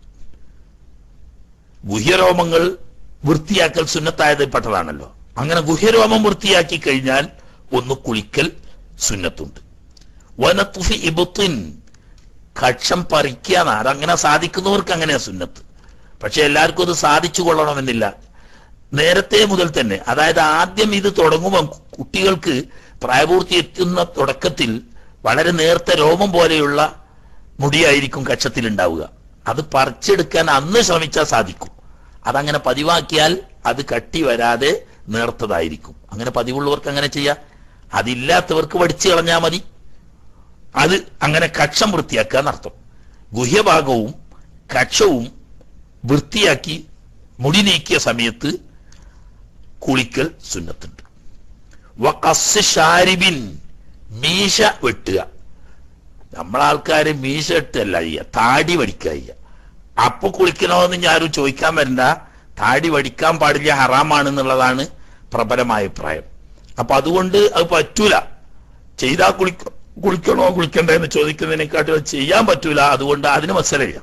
ഗുഹ്യരോമങ്ങൾ വൃത്തിയാക്കൽ സുന്നത്തായതിൽപ്പെട്ടതാണല്ലോ അങ്ങനെ ഗുഹ്യരോമം വൃത്തിയാക്കി കഴിഞ്ഞാൽ ഒന്ന് കുളിക്കൽ സുന്നത്തുണ്ട് വനത്തുഫി ഇബുത്തിൻ കക്ഷം പറിക്കാൻ അതങ്ങനെ സാധിക്കുന്നവർക്ക് അങ്ങനെയാ സുന്നത്ത് പക്ഷെ എല്ലാവർക്കും അത് സാധിച്ചു കൊള്ളണമെന്നില്ല നേരത്തെ മുതൽ തന്നെ അതായത് ആദ്യം ഇത് തുടങ്ങുമ്പോൾ കുട്ടികൾക്ക് പ്രായപൂർത്തി എത്തുന്ന തുടക്കത്തിൽ വളരെ നേർത്ത രോമം പോലെയുള്ള മുടിയായിരിക്കും കക്ഷത്തിൽ ഉണ്ടാവുക അത് പറിച്ചെടുക്കാൻ അന്ന് ശ്രമിച്ചാൽ സാധിക്കും അതങ്ങനെ പതിവാക്കിയാൽ അത് കട്ടി വരാതെ നേർത്തതായിരിക്കും അങ്ങനെ പതിവുള്ളവർക്ക് അങ്ങനെ ചെയ്യാം അതില്ലാത്തവർക്ക് വടിച്ചു കളഞ്ഞാൽ മതി അത് അങ്ങനെ കക്ഷം വൃത്തിയാക്കുക എന്നർത്ഥം ഗുഹ്യഭാഗവും കക്ഷവും വൃത്തിയാക്കി മുടി നീക്കിയ സമയത്ത് കുളിക്കൽ സുന്നത്തുണ്ട് വഖസ് ഷാരിബിൻ മീശ വെട്ടുക നമ്മളാൾക്കാര് മീശ വെട്ടല്ല ചെയ്യുക താടി വടിക്കുക ചെയ്യുക അപ്പൊ കുളിക്കണമെന്ന് ഞാനും ചോദിക്കാൻ വരണ്ട താടി വടിക്കാൻ പാടില്ല ഹറാമാണെന്നുള്ളതാണ് പ്രബലമായ അഭിപ്രായം അപ്പൊ അതുകൊണ്ട് അത് പറ്റൂല ചെയ്താൽ കുളിക്ക കുളിക്കണോ കുളിക്കണ്ടേ എന്ന് ചോദിക്കുന്നതിനെക്കാട്ടും അത് ചെയ്യാൻ പറ്റൂല അതുകൊണ്ട് അതിന് മത്സരമില്ല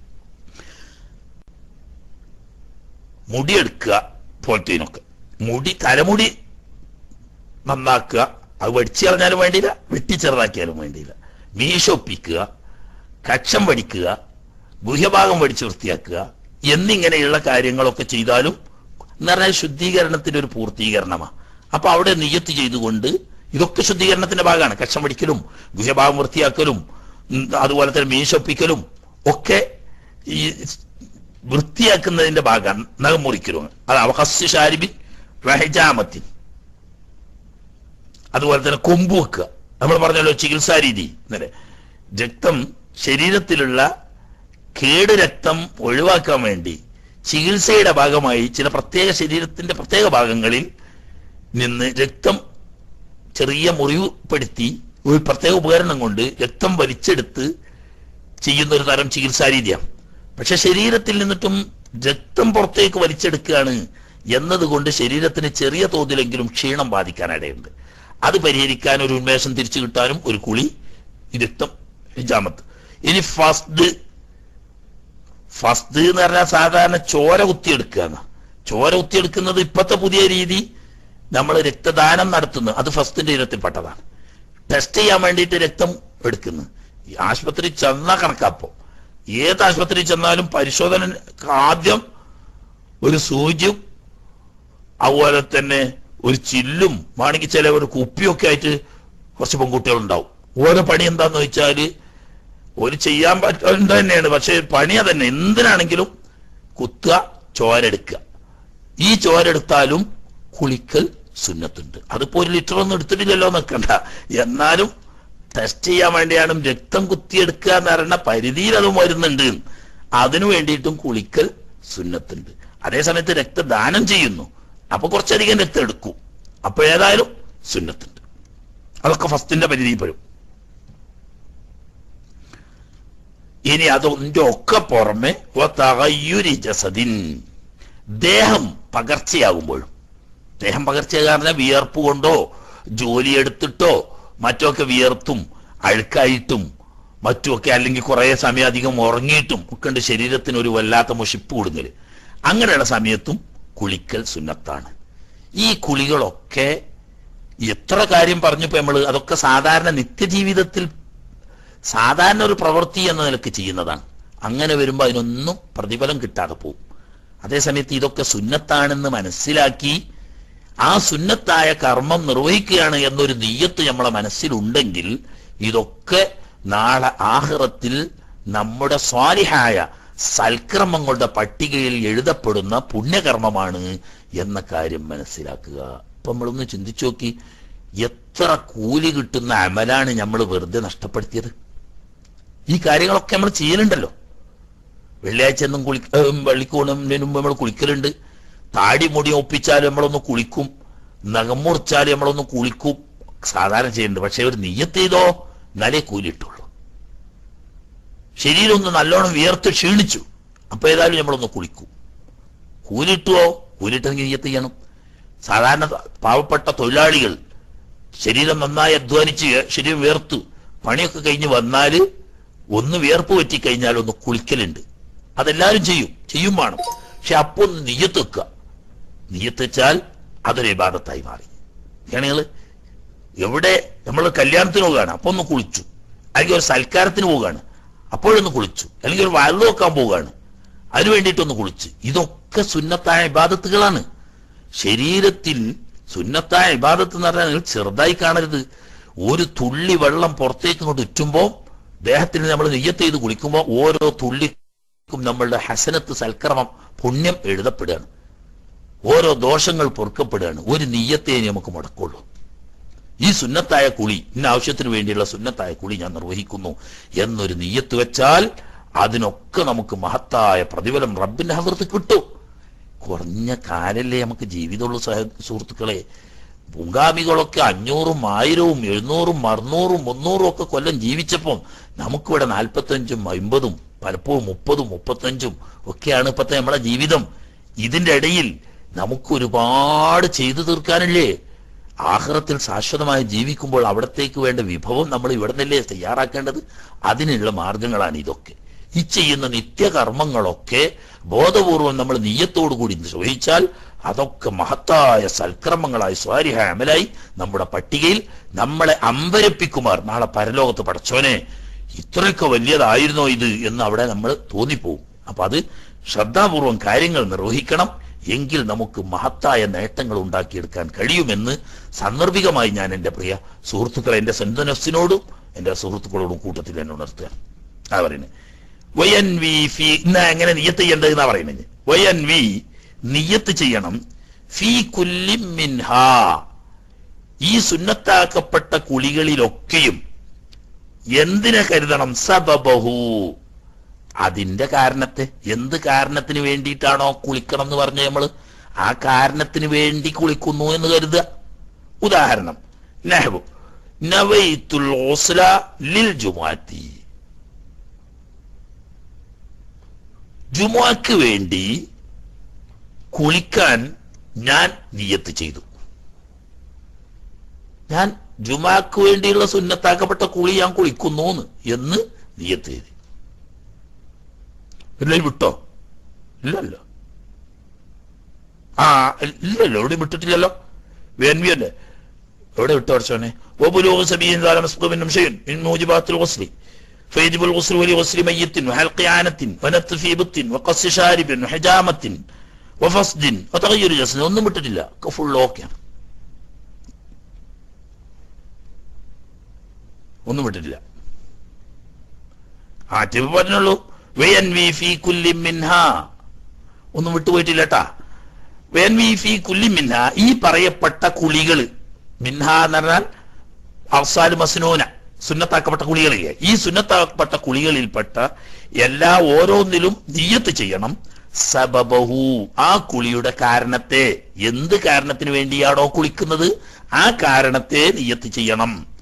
മുടിയെടുക്കുക പോലത്തേനൊക്കെ മുടി തലമുടി നന്നാക്കുക അത് വടിച്ചു കളഞ്ഞാലും വേണ്ടിയില്ല വെട്ടി ചെറുതാക്കിയാലും വേണ്ടിയില്ല മീശ ഒപ്പിക്കുക കക്ഷം വടിക്കുക ഗുഹ്യഭാഗം വടിച്ച് വൃത്തിയാക്കുക എന്നിങ്ങനെയുള്ള കാര്യങ്ങളൊക്കെ ചെയ്താലും എന്ന് പറഞ്ഞാൽ ശുദ്ധീകരണത്തിന്റെ ഒരു പൂർത്തീകരണമാണ് അപ്പൊ അവിടെ നിയത്ത് ചെയ്തുകൊണ്ട് ഇതൊക്കെ ശുദ്ധീകരണത്തിന്റെ ഭാഗമാണ് കക്ഷം വടിക്കലും ഗുഹ്യഭാഗം വൃത്തിയാക്കലും ഉം, അതുപോലെ തന്നെ മീശൊപ്പിക്കലും ഒക്കെ ഈ വൃത്തിയാക്കുന്നതിന്റെ ഭാഗമാണ് നഖം മുറിക്കലും അത് അവഹസ്യ ഷാരിബിൻ വഹജാമത്തിൻ അതുപോലെ തന്നെ കൊമ്പ് വെക്കുക നമ്മൾ പറഞ്ഞല്ലോ ചികിത്സാ രീതി ഇന്നലെ രക്തം ശരീരത്തിലുള്ള കേട് രക്തം ഒഴിവാക്കാൻ വേണ്ടി ചികിത്സയുടെ ഭാഗമായി ചില പ്രത്യേക ശരീരത്തിന്റെ പ്രത്യേക ഭാഗങ്ങളിൽ നിന്ന് രക്തം ചെറിയ മുറിവുപ്പെടുത്തി ഒരു പ്രത്യേക ഉപകരണം കൊണ്ട് രക്തം വലിച്ചെടുത്ത് ചെയ്യുന്ന ഒരു തരം ചികിത്സാ രീതിയാണ് പക്ഷെ ശരീരത്തിൽ നിന്നിട്ടും രക്തം പുറത്തേക്ക് വലിച്ചെടുക്കുകയാണ് എന്നതുകൊണ്ട് ശരീരത്തിന് ചെറിയ തോതിലെങ്കിലും ക്ഷീണം ബാധിക്കാനിടയുണ്ട് അത് പരിഹരിക്കാൻ ഒരു ഉന്മേഷം തിരിച്ചു കിട്ടാനും ഒരു കുളി ഈ രക്തം ഹിജാമത്ത് ഇനി ഫസ്റ്റ് ഫസ്റ്റ് എന്ന് പറഞ്ഞാൽ സാധാരണ ചോര കുത്തിയെടുക്കുകയാണ് ചോര കുത്തിയെടുക്കുന്നത് ഇപ്പോഴത്തെ പുതിയ രീതി നമ്മൾ രക്തദാനം നടത്തുന്നു അത് ഫസ്റ്റിന്റെ ഇനത്തിൽപ്പെട്ടതാണ് ടെസ്റ്റ് ചെയ്യാൻ വേണ്ടിയിട്ട് രക്തം എടുക്കുന്നു ഈ ആശുപത്രി ചെന്നാ കണക്കാപ്പോ ഏത് ആശുപത്രി ചെന്നാലും പരിശോധന ആദ്യം ഒരു സൂചിയും അതുപോലെ തന്നെ ഒരു ചില്ലും വേണമെങ്കിൽ ചില ഒരു കുപ്പിയൊക്കെ ആയിട്ട് കുറച്ച് പെൺകുട്ടികൾ ഉണ്ടാവും ഓരോ പണി എന്താന്ന് വെച്ചാല് ഒരു ചെയ്യാൻ പറ്റുന്നത് തന്നെയാണ് പക്ഷെ പണി അതന്നെ എന്തിനാണെങ്കിലും കുത്തുക ചോരെടുക്കുക ഈ ചോരെടുത്താലും കുളിക്കൽ സുന്നത്തുണ്ട് അതിപ്പോ ഒരു ലിറ്റർ ഒന്നും എടുത്തിട്ടില്ലല്ലോ നിൽക്കണ്ട എന്നാലും ടെസ്റ്റ് ചെയ്യാൻ വേണ്ടിയാണ് രക്തം കുത്തിയെടുക്കുക എന്ന് പറയുന്ന പരിധിയിൽ അത് വരുന്നുണ്ട് അതിനു വേണ്ടിയിട്ടും കുളിക്കൽ സുന്നത്തുണ്ട് അതേസമയത്ത് രക്തദാനം ചെയ്യുന്നു അപ്പൊ കുറച്ചധികം രക്തം എടുക്കും അപ്പൊ ഏതായാലും സുന്നത്തുണ്ട് അതൊക്കെ ഫസ്റ്റിന്റെ പരിധിയിൽപ്പെടും ഇനി അതിന്റെ ഒക്കെ പുറമെ തകയ്യുരി ജസദിൻ ദേഹം പകർച്ചയാകുമ്പോഴും ദേഹം പകർച്ചയാകാറിന് വിയർപ്പ് കൊണ്ടോ ജോലി എടുത്തിട്ടോ മറ്റൊക്കെ വിയർത്തും അഴുക്കായിട്ടും മറ്റുമൊക്കെ അല്ലെങ്കിൽ കുറെ സമയം അധികം ഉറങ്ങിയിട്ടും ഒക്കെ ഉണ്ട് ശരീരത്തിന് ഒരു വല്ലാത്ത മുഷിപ്പ് കൂടുന്നല് അങ്ങനെയുള്ള സമയത്തും കുളിക്കൽ സുന്നത്താണ് ഈ കുളികളൊക്കെ എത്ര കാര്യം പറഞ്ഞപ്പോ നമ്മൾ അതൊക്കെ സാധാരണ നിത്യജീവിതത്തിൽ സാധാരണ ഒരു പ്രവൃത്തി എന്ന നിലക്ക് ചെയ്യുന്നതാണ് അങ്ങനെ വരുമ്പോൾ അതിനൊന്നും പ്രതിഫലം കിട്ടാതെ പോകും അതേസമയത്ത് ഇതൊക്കെ സുന്നത്താണെന്ന് മനസ്സിലാക്കി ആ സുന്നത്തായ കർമ്മം നിർവഹിക്കുകയാണ് എന്നൊരു നീയത്ത് നമ്മളെ മനസ്സിലുണ്ടെങ്കിൽ ഇതൊക്കെ നാളെ ആഹ്റത്തിൽ നമ്മുടെ സ്വാലിഹായ സൽക്കർമ്മങ്ങളുടെ പട്ടികയിൽ എഴുതപ്പെടുന്ന പുണ്യകർമ്മമാണ് എന്ന കാര്യം മനസ്സിലാക്കുക ഇപ്പൊ നമ്മളൊന്ന് ചിന്തിച്ചു നോക്കി എത്ര കൂലി കിട്ടുന്ന അമലാണ് നമ്മൾ വെറുതെ നഷ്ടപ്പെടുത്തിയത് ഈ കാര്യങ്ങളൊക്കെ നമ്മൾ ചെയ്യലുണ്ടല്ലോ വെള്ളിയാഴ്ച എന്നും കുളി വെള്ളിക്കൂണതിന് മുമ്പ് നമ്മൾ കുളിക്കലുണ്ട് താടി മുടി ഒപ്പിച്ചാൽ നമ്മളൊന്ന് കുളിക്കും നഖം മുറിച്ചാൽ നമ്മളൊന്ന് കുളിക്കും സാധാരണ ചെയ്യുന്നുണ്ട് പക്ഷെ ഒരു നീയത്ത് ചെയ്തോ എന്നാലേ കൂലിട്ടുള്ളൂ ശരീരം ഒന്ന് നല്ലോണം വിയർത്ത് ക്ഷീണിച്ചു അപ്പൊ ഏതായാലും നമ്മളൊന്ന് കുളിക്കും കൂലിട്ടുവോ കൂലിട്ടെങ്കിൽ നീയത്ത് ചെയ്യണം സാധാരണ പാവപ്പെട്ട തൊഴിലാളികൾ ശരീരം നന്നായി അധ്വാനിച്ച് ശരീരം വിയർത്തു പണിയൊക്കെ കഴിഞ്ഞ് വന്നാല് ഒന്ന് വിയർപ്പ് പറ്റിക്കഴിഞ്ഞാൽ ഒന്ന് കുളിക്കലുണ്ട് അതെല്ലാവരും ചെയ്യും ചെയ്യും വേണം പക്ഷെ അപ്പൊ ഒന്ന് നീയത്ത് വെക്കുക നീയത്ത് വെച്ചാൽ അതൊരു വിവാദത്തായി മാറി ഞങ്ങള് എവിടെ നമ്മൾ കല്യാണത്തിന് പോവുകയാണ് അപ്പൊ ഒന്ന് കുളിച്ചു അല്ലെങ്കിൽ ഒരു സൽക്കാരത്തിന് പോവുകയാണ് അപ്പോഴൊന്ന് കുളിച്ചു അല്ലെങ്കിൽ ഒരു വയറു വെക്കാൻ പോവുകയാണ് അതിനു വേണ്ടിയിട്ടൊന്ന് കുളിച്ച് ഇതൊക്കെ സുന്നത്തായ ഇബാദത്തുകളാണ് ശരീരത്തിൽ സുന്നത്തായ ഇബാദത്ത് എന്ന് പറഞ്ഞാൽ നിങ്ങൾ ചെറുതായി കാണരുത് ഒരു തുള്ളി വെള്ളം പുറത്തേക്ക് കൊണ്ട് ഉറ്റുമ്പോൾ ദേഹത്തിന് നമ്മൾ നെയ്യത്ത് ചെയ്ത് കുളിക്കുമ്പോൾ ഓരോ തുള്ളിക്കും നമ്മളുടെ ഹസനത്ത് സൽക്കർമ്മം പുണ്യം എഴുതപ്പെടുകയാണ് ഓരോ ദോഷങ്ങൾ പൊറുക്കപ്പെടുകയാണ് ഒരു നീയത്തെ നമുക്ക് മുടക്കുള്ളൂ ഈ സുന്നത്തായ കുളി ഇന്ന ആവശ്യത്തിന് വേണ്ടിയുള്ള സുന്നത്തായ കുളി ഞാൻ നിർവഹിക്കുന്നു എന്നൊരു നീയത്ത് വെച്ചാൽ അതിനൊക്കെ നമുക്ക് മഹത്തായ പ്രതിഫലം റബ്ബിന്റെ ഹൃദയത്തിൽ കിട്ടും കുറഞ്ഞ കാലല്ലേ നമുക്ക് ജീവിതമുള്ളൂ സഹ- സുഹൃത്തുക്കളെ മുങ്കാമികളൊക്കെ അഞ്ഞൂറും ആയിരവും എഴുന്നൂറും അറുന്നൂറും മുന്നൂറും ഒക്കെ കൊല്ലം ജീവിച്ചപ്പം നമുക്കിവിടെ നാൽപ്പത്തഞ്ചും അമ്പതും പലപ്പോഴും മുപ്പതും മുപ്പത്തഞ്ചും ഒക്കെയാണ് ഇപ്പത്തെ നമ്മളെ ജീവിതം ഇതിന്റെ ഇടയിൽ നമുക്ക് ഒരുപാട് ചെയ്തു തീർക്കാനില്ലേ ആഹ്റത്തിൽ ശാശ്വതമായി ജീവിക്കുമ്പോൾ അവിടത്തേക്ക് വേണ്ട വിഭവം നമ്മൾ ഇവിടെ നിന്നല്ലേ തയ്യാറാക്കേണ്ടത് അതിനുള്ള മാർഗങ്ങളാണ് ഇതൊക്കെ ഈ ചെയ്യുന്ന നിത്യകർമ്മങ്ങളൊക്കെ ബോധപൂർവം നമ്മൾ നീയത്തോടു കൂടി നിർവഹിച്ചാൽ അതൊക്കെ മഹത്തായ സൽക്കർമ്മങ്ങളായി സ്വാരിഹ അമലായി നമ്മുടെ പട്ടികയിൽ നമ്മളെ അമ്പരപ്പിക്കുമാർ നാളെ പരലോകത്ത് പടച്ചോനെ ഇത്രയൊക്കെ വലിയതായിരുന്നോ ഇത് എന്ന് അവിടെ നമ്മൾ തോന്നിപ്പോവും അപ്പൊ അത് ശ്രദ്ധാപൂർവം കാര്യങ്ങൾ നിർവഹിക്കണം എങ്കിൽ നമുക്ക് മഹത്തായ നേട്ടങ്ങൾ ഉണ്ടാക്കിയെടുക്കാൻ കഴിയുമെന്ന് സാന്ദർഭികമായി ഞാൻ എൻ്റെ പ്രിയ സുഹൃത്തുക്കളെ എൻ്റെ സന്തനസ്സിനോടും എൻ്റെ സുഹൃത്തുക്കളോടും കൂട്ടത്തിൽ എന്നെ ഉണർത്തുക ആ പറയുന്നത് വയൻ വി ഫി ഇന്ന് എങ്ങനെ നിയത്ത് ചെയ്യേണ്ടത് എന്നാ പറയുന്നത് വയൻ വി നിയത്ത് ചെയ്യണം ഫി കുല്ലി മിൻഹ ഈ സുന്നത്താക്കപ്പെട്ട കുളികളിലൊക്കെയും എന്തിനെ കരുതണം സബബഹു അതിന്റെ കാരണത്തെ എന്ത് കാരണത്തിന് വേണ്ടിയിട്ടാണോ കുളിക്കണം എന്ന് പറഞ്ഞ നമ്മള് ആ കാരണത്തിന് വേണ്ടി കുളിക്കുന്നു എന്ന് കരുതുക ഉദാഹരണം നെഹബു നവൈത്തുൽ ഗുസ്ല ലിൽ ജുമാറ്റി ജുമാക്ക് വേണ്ടി കുളിക്കാൻ ഞാൻ നിയത്ത് ചെയ്തു ഞാൻ ജുമാക്ക് വേണ്ടിയുള്ള സുന്നത്താക്കപ്പെട്ട കുളി ഞാൻ കുളിക്കുന്നു എന്ന് നിയത്ത് ചെയ്തു ഇല്ലെങ്കിൽ വിട്ടോ ഇല്ലല്ലോ ആ ഇല്ലല്ലോ എവിടെ വിട്ടിട്ടില്ലല്ലോ വേൻവിയല്ലേ എവിടെ വിട്ടോ അടച്ചോനെ وبلوغ سبيل ذا مسبوق من شيء من موجبات الغسل فيجب الغسل ولغسل ميت وحلق عانة ونتف بط وقص شارب وحجامة وفصد وتغير جسد ഒന്നും വിട്ടിട്ടില്ല ഫുൾ ഓക്കെയാണ് ഒന്നും വിട്ടിട്ടില്ല ആ ടിപ്പ് പറഞ്ഞുള്ളൂ വയൻ വി ഫി കുല്ലി മിൻഹ ഒന്നും വിട്ടുപോയിട്ടില്ല കേട്ടാ വയൻ വി ഫി കുല്ലി മിൻഹ ഈ പറയപ്പെട്ട കുളികള് മിൻഹ എന്ന് പറഞ്ഞാൽ അവസാല് മസ്നൂന സുന്നത്താക്കപ്പെട്ട കുളികളില്ലേ ഈ സുന്നത്താക്കപ്പെട്ട കുളികളിൽപ്പെട്ട എല്ലാ ഓരോന്നിലും നിയത്ത് ചെയ്യണം സബബഹു ആ കുളിയുടെ കാരണത്തെ എന്ത് കാരണത്തിന് വേണ്ടിയാണോ കുളിക്കുന്നത് ആ കാരണത്തെ നിയത്ത് ചെയ്യണം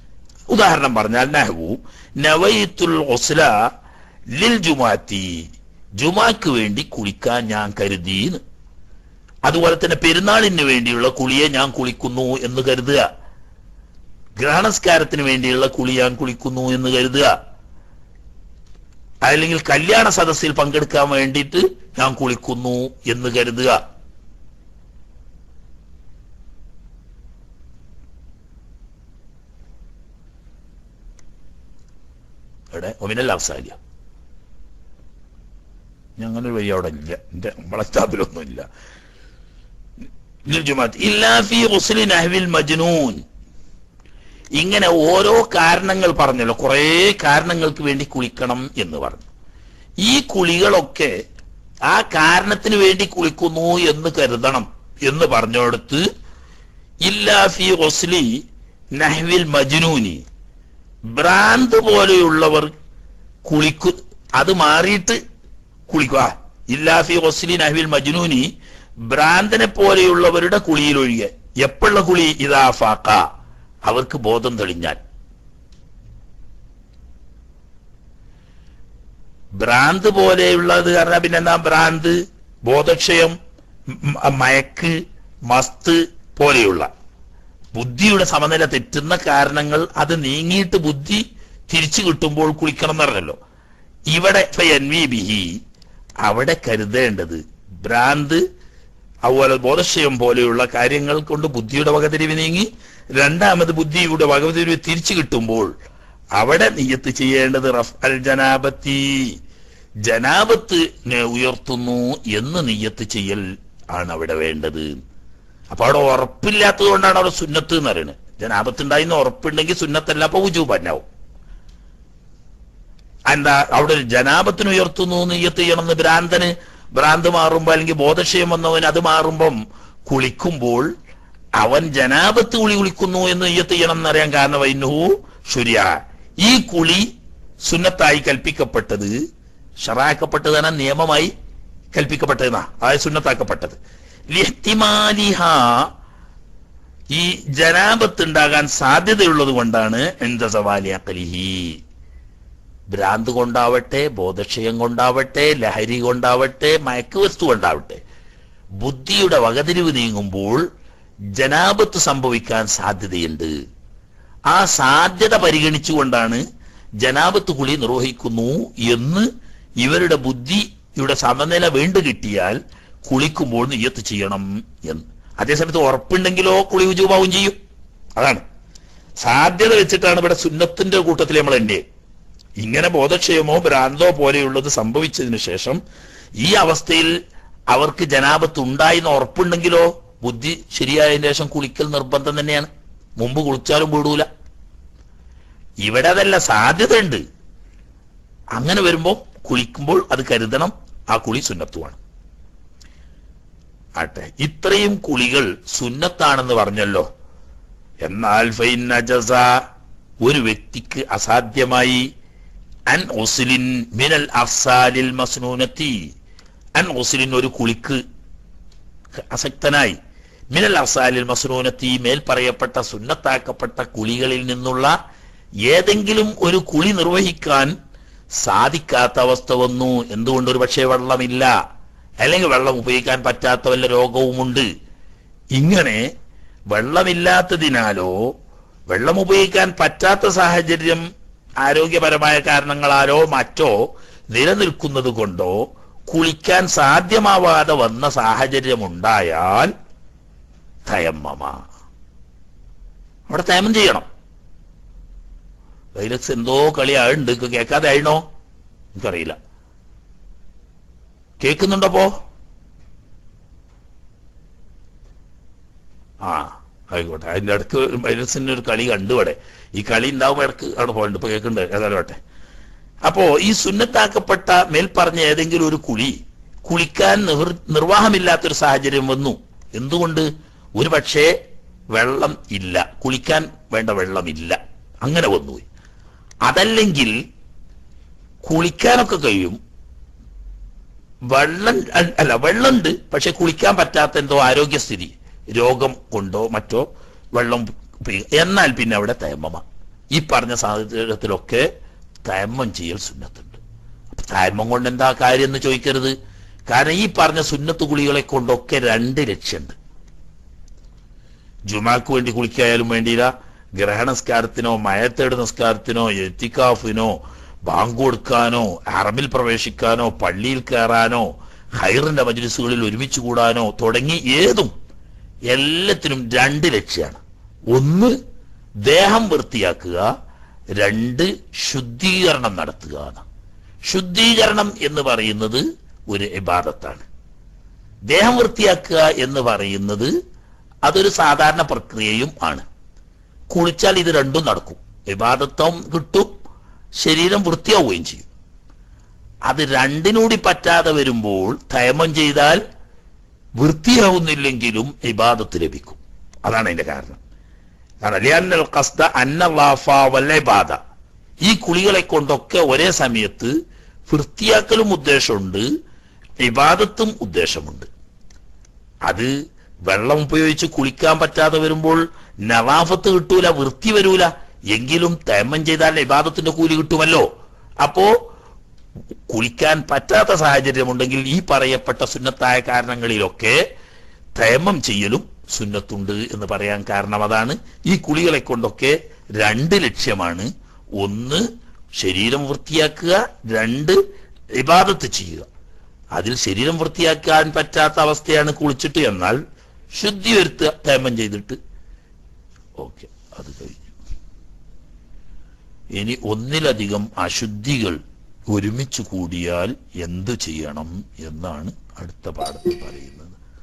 ഉദാഹരണം പറഞ്ഞാൽ നഹ്വു നവയിത്തുൽ ഒസ്ല ലിൽ ജുമാത്തി ജുമാക്ക് വേണ്ടി കുളിക്കാൻ ഞാൻ കരുതിന്ന് അതുപോലെ തന്നെ പെരുന്നാളിന് വേണ്ടിയുള്ള കുളിയെ ഞാൻ കുളിക്കുന്നു എന്ന് കരുതുക ഗ്രഹണസ്കാരത്തിന് വേണ്ടിയുള്ള കുളി ഞാൻ കുളിക്കുന്നു എന്ന് കരുതുക അല്ലെങ്കിൽ കല്യാണ സദസ്സിൽ പങ്കെടുക്കാൻ വേണ്ടിയിട്ട് ഞാൻ കുളിക്കുന്നു എന്ന് കരുതുക ഇവിടെ ഒമിനൽ അവസാരിയ ഞങ്ങനെ വഴി അവിടെ ഇല്ല എന്റെ വളച്ചാപ്പിലൊന്നും ഇല്ല ലിൽജുമാത്ത് ഇല്ലാ ഫീ ഗുസ്ലി നഹ്വിൽ മജ്നൂൻ ഇങ്ങനെ ഓരോ കാരണങ്ങൾ പറഞ്ഞല്ലോ കുറെ കാരണങ്ങൾക്ക് വേണ്ടി കുളിക്കണം എന്ന് പറഞ്ഞു ഈ കുളികളൊക്കെ ആ കാരണത്തിന് വേണ്ടി കുളിക്കുന്നു എന്ന് കരുതണം എന്ന് പറഞ്ഞോടത്ത് ഇല്ലാ ഫി ഗുസ്ലി നഹ്വിൽ മജ്നൂനി ഭ്രാന്ത് പോലെയുള്ളവർ കുളിക്കു അത് മാറിയിട്ട് കുളിക്കുക ഇല്ലാഫി ഹൊസ്ലി നഹ്വിൽ മജ്നൂനി ഭ്രാന്തനെ പോലെയുള്ളവരുടെ കുളിയിലൊഴികെ എപ്പോഴുള്ള കുളി ഇതാ ഫാക്ക അവർക്ക് ബോധം തെളിഞ്ഞാൽ ഭ്രാന്ത് പോലെയുള്ളത് കാരണം പിന്നെ എന്താ ഭ്രാന്ത് ബോധക്ഷയം മ- മയക്ക് മസ്ത് പോലെയുള്ള ബുദ്ധിയുടെ സമനില തെറ്റുന്ന കാരണങ്ങൾ അത് നീങ്ങിയിട്ട് ബുദ്ധി തിരിച്ചു കിട്ടുമ്പോൾ കുളിക്കണം എന്ന് പറഞ്ഞല്ലോ ഇവിടെ ഫയൻവി ബിഹി അവിടെ കരുതേണ്ടത് ഭ്രാന്ത് അതുപോലെ ബോധക്ഷയം പോലെയുള്ള കാര്യങ്ങൾ കൊണ്ട് ബുദ്ധിയുടെ വകതിരിവ് നീങ്ങി രണ്ടാമത് ബുദ്ധിയുടെ വകതിരിവ് തിരിച്ചു കിട്ടുമ്പോൾ അവിടെ നിയത്ത് ചെയ്യേണ്ടത് റഫ് അൽ ജനാബത്തി ജനാബത്ത് ഉയർത്തുന്നു എന്ന് നിയത്ത് ചെയ്യൽ ആണ് അവിടെ വേണ്ടത് അപ്പൊ അവിടെ ഉറപ്പില്ലാത്തത് കൊണ്ടാണ് അവിടെ സുന്നത്ത് എന്ന് പറയുന്നത് ജനാപത്തുണ്ടായിന്ന് ഉറപ്പുണ്ടെങ്കിൽ സുന്നത്തല്ല അപ്പൊ ഉജൂബന്നാവും എന്താ അവിടെ ഒരു ജനാപത്തിന് ഉയർത്തുന്നു നെയ്യത്ത് ചെയ്യണമെന്ന് ഭ്രാന്തന് ഭ്രാന്ത് മാറുമ്പോ അല്ലെങ്കിൽ ബോധക്ഷയം വന്നവൻ അത് മാറുമ്പം കുളിക്കുമ്പോൾ അവൻ ജനാപത്ത് കുളി കുളിക്കുന്നു എന്ന് നെയ്യത്ത് ചെയ്യണം എന്നറിയാൻ കാരണം വൈനുഹു ശുര്യ ഈ കുളി സുന്നത്തായി കൽപ്പിക്കപ്പെട്ടത് ഷറാക്കപ്പെട്ടതാണ് നിയമമായി കൽപ്പിക്കപ്പെട്ടതെന്നാ അതായത് സുന്നത്താക്കപ്പെട്ടത് ലിഹ്തിമാലിഹ ഈ ജനാപത്ത് ഉണ്ടാകാൻ സാധ്യതയുള്ളത് കൊണ്ടാണ് എന്ത സവാലി അക്കലിഹി ഭ്രാന്ത് കൊണ്ടാവട്ടെ ബോധക്ഷയം കൊണ്ടാവട്ടെ ലഹരി കൊണ്ടാവട്ടെ മയക്കുവസ്തു കൊണ്ടാവട്ടെ ബുദ്ധിയുടെ വകതിരിവ് നീങ്ങുമ്പോൾ ജനാപത്ത് സംഭവിക്കാൻ സാധ്യതയുണ്ട് ആ സാധ്യത പരിഗണിച്ചുകൊണ്ടാണ് ജനാപത്ത് കുളി നിർവഹിക്കുന്നു എന്ന് ഇവരുടെ ബുദ്ധിയുടെ സമനില വീണ്ടു കിട്ടിയാൽ കുളിക്കുമ്പോൾ നിയ്യത്ത് ചെയ്യണം എന്ന് അതേസമയത്ത് ഉറപ്പുണ്ടെങ്കിലോ കുളി ഉജൂബാവും ചെയ്യും അതാണ് സാധ്യത വെച്ചിട്ടാണ് ഇവിടെ സുന്നത്തിന്റെ കൂട്ടത്തിൽ നമ്മൾ എന്നെ ഇങ്ങനെ ബോധക്ഷയമോ ഭ്രാന്തോ പോലെയുള്ളത് സംഭവിച്ചതിന് ശേഷം ഈ അവസ്ഥയിൽ അവർക്ക് ജനാപത്ത് ഉണ്ടായിന്ന് ഉറപ്പുണ്ടെങ്കിലോ ബുദ്ധി ശരിയായതിനു ശേഷം കുളിക്കൽ നിർബന്ധം തന്നെയാണ് മുമ്പ് കുളിച്ചാലും വീടൂല ഇവിടെ അതല്ല സാധ്യതയുണ്ട് അങ്ങനെ വരുമ്പോൾ കുളിക്കുമ്പോൾ അത് കരുതണം ആ കുളി സുന്നത്തുമാണ് ആട്ടെ ഇത്രയും കുളികൾ സുന്നത്താണെന്ന് പറഞ്ഞല്ലോ എന്നാൽ ഫൈൻ നജസ ഒരു വ്യക്തിക്ക് അസാധ്യമായി അൻ ഒസിലിൻ മിനൽ അഫ്സാലിൽ മസ്നൂനത്തി അൻ ഒസിലിൻ ഒരു കുളിക്ക് അസക്തനായി മിനൽ അഫ്സാലിൽ മസ്നൂനത്തി മേൽ പറയപ്പെട്ട സുന്നത്താക്കപ്പെട്ട കുളികളിൽ നിന്നുള്ള ഏതെങ്കിലും ഒരു കുളി നിർവഹിക്കാൻ സാധിക്കാത്ത അവസ്ഥ വന്നു എന്തുകൊണ്ട് ഒരു പക്ഷേ വെള്ളമില്ല അല്ലെങ്കിൽ വെള്ളം ഉപയോഗിക്കാൻ പറ്റാത്ത വല്ല രോഗവുമുണ്ട് ഇങ്ങനെ വെള്ളമില്ലാത്തതിനാലോ വെള്ളം ഉപയോഗിക്കാൻ പറ്റാത്ത സാഹചര്യം ആരോഗ്യപരമായ കാരണങ്ങളാലോ മറ്റോ നിലനിൽക്കുന്നത് കൊണ്ടോ കുളിക്കാൻ സാധ്യമാവാതെ വന്ന സാഹചര്യമുണ്ടായാൽ തയമ്മമ അവിടെ തയമം ചെയ്യണം വൈലക്സ് എന്തോ കളിയാണ്ട് കേൾക്കാതെ ആയിണോ എനിക്കറിയില്ല കേൾക്കുന്നുണ്ടപ്പോ ആ ആയിക്കോട്ടെ അതിന്റെ ഇടക്ക് വൈറസിന്റെ ഒരു കളി കണ്ടു ഇവിടെ ഈ കളി ഉണ്ടാവുമ്പോ ഇടക്ക് അവിടെ പോയിട്ടുണ്ട് ഇപ്പൊ കേൾക്കുന്നുണ്ട് ഏതായാലും ആട്ടെ അപ്പോ ഈ സുന്നത്താക്കപ്പെട്ട മേൽ പറഞ്ഞ ഏതെങ്കിലും ഒരു കുളി കുളിക്കാൻ നിവർ നിർവാഹമില്ലാത്തൊരു സാഹചര്യം വന്നു എന്തുകൊണ്ട് ഒരു പക്ഷേ വെള്ളം ഇല്ല കുളിക്കാൻ വേണ്ട വെള്ളമില്ല അങ്ങനെ വന്നുപോയി അതല്ലെങ്കിൽ കുളിക്കാനൊക്കെ കഴിയും വെള്ളം അ- അല്ല വെള്ളമുണ്ട് പക്ഷെ കുളിക്കാൻ പറ്റാത്ത എന്തോ ആരോഗ്യസ്ഥിതി രോഗം കൊണ്ടോ മറ്റോ വെള്ളം ഉപയോഗി- എന്നാൽ പിന്നെ അവിടെ തേമമ ഈ പറഞ്ഞ സാഹചര്യത്തിലൊക്കെ തയമ്മം ചെയ്യൽ സുന്നത്തുണ്ട് അപ്പൊ തയമ്മം കൊണ്ട് എന്താ കാര്യം എന്ന് ചോദിക്കരുത് കാരണം ഈ പറഞ്ഞ സുന്നത്ത് കുളികളെ കൊണ്ടൊക്കെ രണ്ട് ലക്ഷ്യമുണ്ട് ജുമാക്ക് വേണ്ടി കുളിക്കായാലും വേണ്ടിയില്ല ഗ്രഹണസ്കാരത്തിനോ മയത്തേട് നിസ്കാരത്തിനോ എത്തിക്കാഫിനോ ബാങ്ക് കൊടുക്കാനോ അറമിൽ പ്രവേശിക്കാനോ പള്ളിയിൽ കയറാനോ ഹൈറിന്റെ മജ്ലിസുകളിൽ ഒരുമിച്ച് കൂടാനോ തുടങ്ങി ഏതും എല്ലാത്തിനും രണ്ട് ലക്ഷ്യമാണ് ഒന്ന് ദേഹം വൃത്തിയാക്കുക രണ്ട് ശുദ്ധീകരണം നടത്തുക എന്ന്. ശുദ്ധീകരണം എന്ന് പറയുന്നത് ഒരു ഇബാദത്താണ് ദേഹം വൃത്തിയാക്കുക എന്ന് പറയുന്നത് അതൊരു സാധാരണ പ്രക്രിയയും ആണ് കുളിച്ചാൽ ഇത് രണ്ടും നടക്കും വിവാദത്വം കിട്ടും ശരീരം വൃത്തിയാവുകയും ചെയ്യും അത് രണ്ടിനൂടി പറ്റാതെ വരുമ്പോൾ തയമം ചെയ്താൽ വൃത്തിയാവുന്നില്ലെങ്കിലും ഇബാദത്ത് ലഭിക്കും അതാണ് അതിന്റെ കാരണം കാരണം ലിയന്നൽ ഖസ്ദ അന്നല്ലാഫ വല്ല ഇബാദ ഈ കുളികളെ കൊണ്ടൊക്കെ ഒരേ സമയത്ത് വൃത്തിയാക്കലും ഉദ്ദേശമുണ്ട് ഇബാദത്തും ഉദ്ദേശമുണ്ട് അത് വെള്ളം ഉപയോഗിച്ച് കുളിക്കാൻ പറ്റാതെ വരുമ്പോൾ നവാഫത്ത് കിട്ടൂല വൃത്തി വരൂല എങ്കിലും തേമം ചെയ്താൽ ഇബാദത്തിന്റെ കൂലി കിട്ടുമല്ലോ അപ്പോ കുളിക്കാൻ പറ്റാത്ത സാഹചര്യമുണ്ടെങ്കിൽ ഈ പറയപ്പെട്ട സുന്നത്തായ കാരണങ്ങളിലൊക്കെ തേമം ചെയ്യലും സുന്നത്തുണ്ട് എന്ന് പറയാൻ കാരണം അതാണ് ഈ കുളികളെ കൊണ്ടൊക്കെ രണ്ട് ലക്ഷ്യമാണ് ഒന്ന് ശരീരം വൃത്തിയാക്കുക രണ്ട് ഇബാദത്ത് ചെയ്യുക അതിൽ ശരീരം വൃത്തിയാക്കാൻ പറ്റാത്ത അവസ്ഥയാണ് കുളിച്ചിട്ട് എന്നാൽ ശുദ്ധി വരുത്തുക തേമം ചെയ്തിട്ട് ഓക്കെ അത് കഴിഞ്ഞു ഇനി ഒന്നിലധികം അശുദ്ധികൾ ഒരുമിച്ച് കൂടിയാൽ എന്ത് ചെയ്യണം എന്നാണ് അടുത്ത പാഠത്തിൽ പറയുന്നത്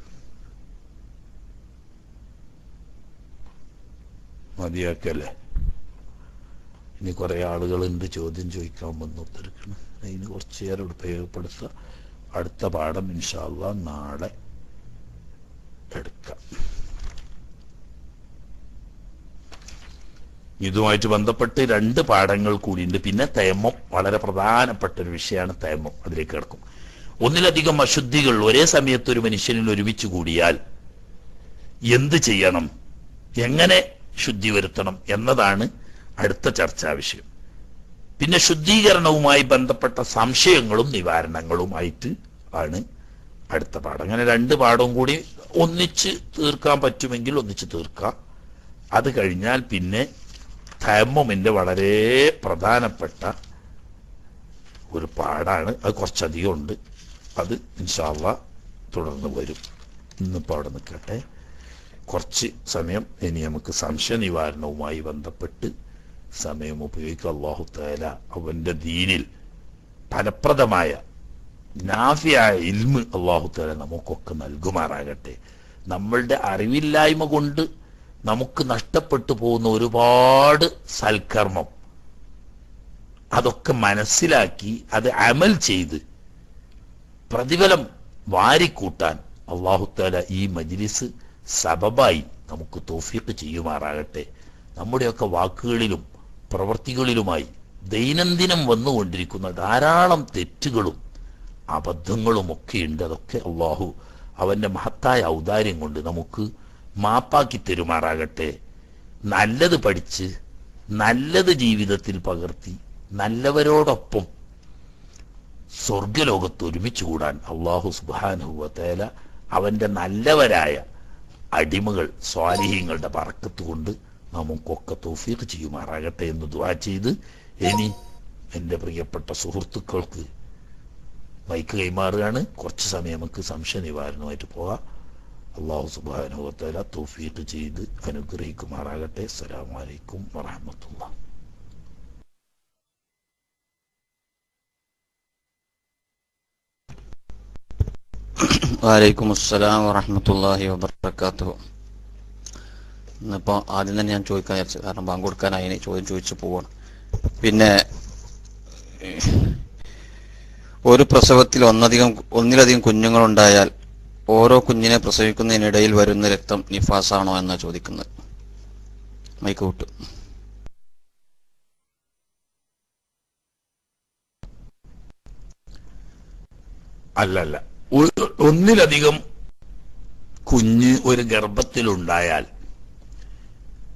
മതിയാക്കല്ലേ ഇനി കുറെ ആളുകളുണ്ട് ചോദ്യം ചോദിക്കാൻ വന്ന് ഉത്തരക്കണം അതിന് കുറച്ചു നേരം ഉപയോഗപ്പെടുത്തുക അടുത്ത പാഠം ഇൻഷാല്ല നാളെ എടുക്കാം ഇതുമായിട്ട് ബന്ധപ്പെട്ട് രണ്ട് പാഠങ്ങൾ കൂടിയുണ്ട് പിന്നെ തേമം വളരെ പ്രധാനപ്പെട്ട ഒരു വിഷയമാണ് തേമം അതിലേക്ക് കിടക്കും ഒന്നിലധികം അശുദ്ധികൾ ഒരേ സമയത്ത് ഒരു മനുഷ്യനിൽ ഒരുമിച്ച് കൂടിയാൽ എന്ത് ചെയ്യണം എങ്ങനെ ശുദ്ധി വരുത്തണം എന്നതാണ് അടുത്ത ചർച്ചാ വിഷയം പിന്നെ ശുദ്ധീകരണവുമായി ബന്ധപ്പെട്ട സംശയങ്ങളും നിവാരണങ്ങളുമായിട്ട് ആണ് അടുത്ത പാഠം അങ്ങനെ രണ്ട് പാഠവും കൂടി ഒന്നിച്ച് തീർക്കാൻ പറ്റുമെങ്കിൽ ഒന്നിച്ച് തീർക്കാം അത് കഴിഞ്ഞാൽ പിന്നെ തയമ്മമിന്റെ വളരെ പ്രധാനപ്പെട്ട ഒരു പാടാണ് അത് കുറച്ചധികം ഉണ്ട് അത് ഇൻഷാല്ല തുടർന്ന് വരും ഇന്നിപ്പോൾ അവിടെ നിൽക്കട്ടെ കുറച്ച് സമയം ഇനി നമുക്ക് സംശയ നിവാരണവുമായി ബന്ധപ്പെട്ട് സമയം ഉപയോഗിക്കുക അള്ളാഹു താല അവന്റെ ദീനിൽ ഫലപ്രദമായ നാഫിയായ ഇൽമ് അള്ളാഹു താല നമുക്കൊക്കെ നൽകുമാറാകട്ടെ നമ്മളുടെ അറിവില്ലായ്മ കൊണ്ട് നമുക്ക് നഷ്ടപ്പെട്ടു പോകുന്ന ഒരുപാട് സൽക്കർമ്മം അതൊക്കെ മനസ്സിലാക്കി അത് അമൽ ചെയ്ത് പ്രതിഫലം വാരിക്കൂട്ടാൻ അള്ളാഹുത്താല ഈ മജ്ലിസ് സബബായി നമുക്ക് തോഫീക്ക് ചെയ്യുമാറാകട്ടെ നമ്മുടെയൊക്കെ വാക്കുകളിലും പ്രവൃത്തികളിലുമായി ദൈനംദിനം വന്നുകൊണ്ടിരിക്കുന്ന ധാരാളം തെറ്റുകളും അബദ്ധങ്ങളും ഒക്കെ ഉണ്ട് അതൊക്കെ അള്ളാഹു അവന്റെ മഹത്തായ ഔദാര്യം കൊണ്ട് നമുക്ക് മാപ്പാക്കി തെരുമാറാകട്ടെ നല്ലത് പഠിച്ച് നല്ലത് ജീവിതത്തിൽ പകർത്തി നല്ലവരോടൊപ്പം സ്വർഗലോകത്ത് ഒരുമിച്ച് കൂടാൻ അള്ളാഹു സുബാനുവത്തേല അവന്റെ നല്ലവരായ അടിമകൾ സ്വാലിഹ്യങ്ങളുടെ പറക്കത്ത് കൊണ്ട് നമുക്കൊക്കെ തൗഫീഖ് ചെയ്യുമാറാകട്ടെ എന്ന് ദുആ ചെയ്ത് ഇനി എൻ്റെ പ്രിയപ്പെട്ട സുഹൃത്തുക്കൾക്ക് മൈക്ക് കൈമാറുകയാണ് കുറച്ച് സമയം നമുക്ക് സംശയ നിവാരണമായിട്ട് പോകാം അള്ളാഹു സുബാനുവത്തേല തൗഫീഖ് ചെയ്ത് അനുഗ്രഹിക്കുമാറാകട്ടെ അസ്സലാമു അലൈക്കും വറഹമത്തുള്ള വലൈക്കും അസ്സലാം വറഹമത്തല്ലാഹി വബർക്കാത്തു ഇന്നിപ്പോൾ ആദ്യം തന്നെ ഞാൻ ചോദിക്കാൻ വിചാരിച്ചു കാരണം ബാങ്ക് കൊടുക്കാനായി ഇനി ചോദ്യം ചോദിച്ചു പോവാണ് പിന്നെ ഒരു പ്രസവത്തിൽ ഒന്നധികം ഒന്നിലധികം കുഞ്ഞുങ്ങളുണ്ടായാൽ ഓരോ കുഞ്ഞിനെ പ്രസവിക്കുന്നതിനിടയിൽ വരുന്ന രക്തം നിഫാസാണോ എന്നാ ചോദിക്കുന്നത് മൈക്ക് വിട്ടു അല്ലല്ല ഒരു- ഒന്നിലധികം കുഞ്ഞ് ഒരു ഗർഭത്തിലുണ്ടായാൽ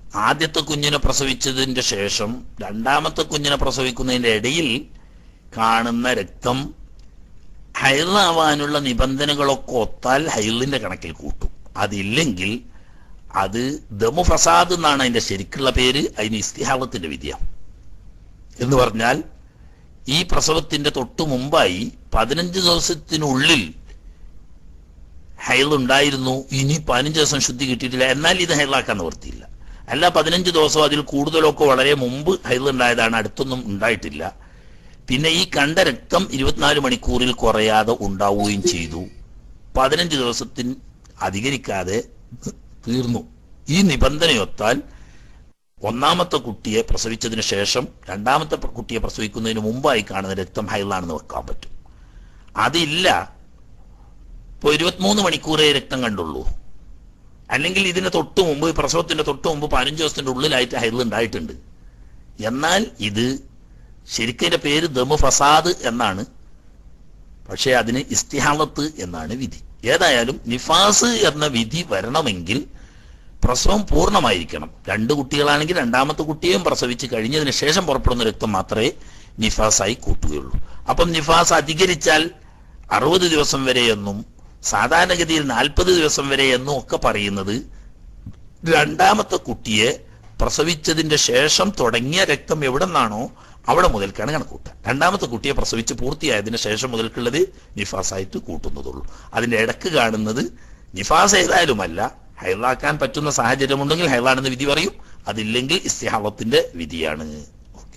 ആദ്യത്തെ കുഞ്ഞിനെ പ്രസവിച്ചതിന്റെ ശേഷം രണ്ടാമത്തെ കുഞ്ഞിനെ പ്രസവിക്കുന്നതിന്റെ ഇടയിൽ കാണുന്ന രക്തം ഹൈലാവാനുള്ള നിബന്ധനകളൊക്കെ ഒത്താൽ ഹൈലിന്റെ കണക്കിൽ കൂട്ടും അതില്ലെങ്കിൽ അത് ദമു ഫസാദ് എന്നാണ് അതിന്റെ ശരിക്കുള്ള പേര് അതിന് ഇസ്തിഹാവത്തിന്റെ വിദ്യ എന്ന് പറഞ്ഞാൽ ഈ പ്രസവത്തിന്റെ തൊട്ടു മുമ്പായി പതിനഞ്ച് ദിവസത്തിനുള്ളിൽ ഹൈൽ ഉണ്ടായിരുന്നു ഇനി പതിനഞ്ച് ദിവസം ശുദ്ധി കിട്ടിയിട്ടില്ല എന്നാൽ ഇത് ഹൈലാക്കാൻ നിവർത്തിയില്ല അല്ല പതിനഞ്ച് ദിവസം അതിൽ കൂടുതലൊക്കെ വളരെ മുമ്പ് ഹൈൽ ഉണ്ടായതാണ് അടുത്തൊന്നും ഉണ്ടായിട്ടില്ല പിന്നെ ഈ കണ്ട രക്തം ഇരുപത്തിനാല് മണിക്കൂറിൽ കുറയാതെ ഉണ്ടാവുകയും ചെയ്തു പതിനഞ്ച് ദിവസത്തിന് അധികരിക്കാതെ തീർന്നു ഈ നിബന്ധനയൊത്താൽ ഒന്നാമത്തെ കുട്ടിയെ പ്രസവിച്ചതിന് ശേഷം രണ്ടാമത്തെ പ്ര- കുട്ടിയെ പ്രസവിക്കുന്നതിന് മുമ്പായി കാണുന്ന രക്തം ഹൈലാണെന്ന് വെക്കാൻ പറ്റും അതില്ല ഇപ്പൊ ഇരുപത്തിമൂന്ന് മണിക്കൂറേ രക്തം കണ്ടുള്ളൂ അല്ലെങ്കിൽ ഇതിന് തൊട്ട് മുമ്പ് ഈ പ്രസവത്തിന്റെ തൊട്ട് മുമ്പ് പതിനഞ്ച് ദിവസത്തിന്റെ ഉള്ളിലായിട്ട് ഹൈൽ ഉണ്ടായിട്ടുണ്ട് എന്നാൽ ഇത് ശരിക്കും അതിന്റെ പേര് ദമു ഫസാദ് എന്നാണ് പക്ഷേ അതിന് ഇസ്തിഹാലത്ത് എന്നാണ് വിധി ഏതായാലും നിഫാസ് എന്ന വിധി വരണമെങ്കിൽ പ്രസവം പൂർണ്ണമായിരിക്കണം രണ്ട് കുട്ടികളാണെങ്കിൽ രണ്ടാമത്തെ കുട്ടിയെയും പ്രസവിച്ച് കഴിഞ്ഞതിന് ശേഷം പുറപ്പെടുന്ന രക്തം മാത്രമേ നിഫാസായി കൂട്ടുകയുള്ളൂ അപ്പം നിഫാസ് അധികരിച്ചാൽ അറുപത് ദിവസം വരെയെന്നും സാധാരണഗതിയിൽ നാൽപ്പത് ദിവസം വരെ എന്നും ഒക്കെ പറയുന്നത് രണ്ടാമത്തെ കുട്ടിയെ പ്രസവിച്ചതിന്റെ ശേഷം തുടങ്ങിയ രക്തം എവിടെ നിന്നാണോ അവിടെ മുതൽക്കാണ് കണക്കൂട്ടുക രണ്ടാമത്തെ കുട്ടിയെ പ്രസവിച്ച് പൂർത്തിയായതിനു ശേഷം മുതൽക്കുള്ളത് നിഫാസായിട്ട് കൂട്ടുന്നതുള്ളൂ അതിന്റെ ഇടക്ക് കാണുന്നത് നിഫാസ് ഏതായാലുമല്ല ഹൈലാക്കാൻ പറ്റുന്ന സാഹചര്യമുണ്ടെങ്കിൽ ഹൈലാണെന്ന് വിധി പറയും അതില്ലെങ്കിൽ ഇസ്തിഹാവത്തിന്റെ വിധിയാണ് ഓക്കെ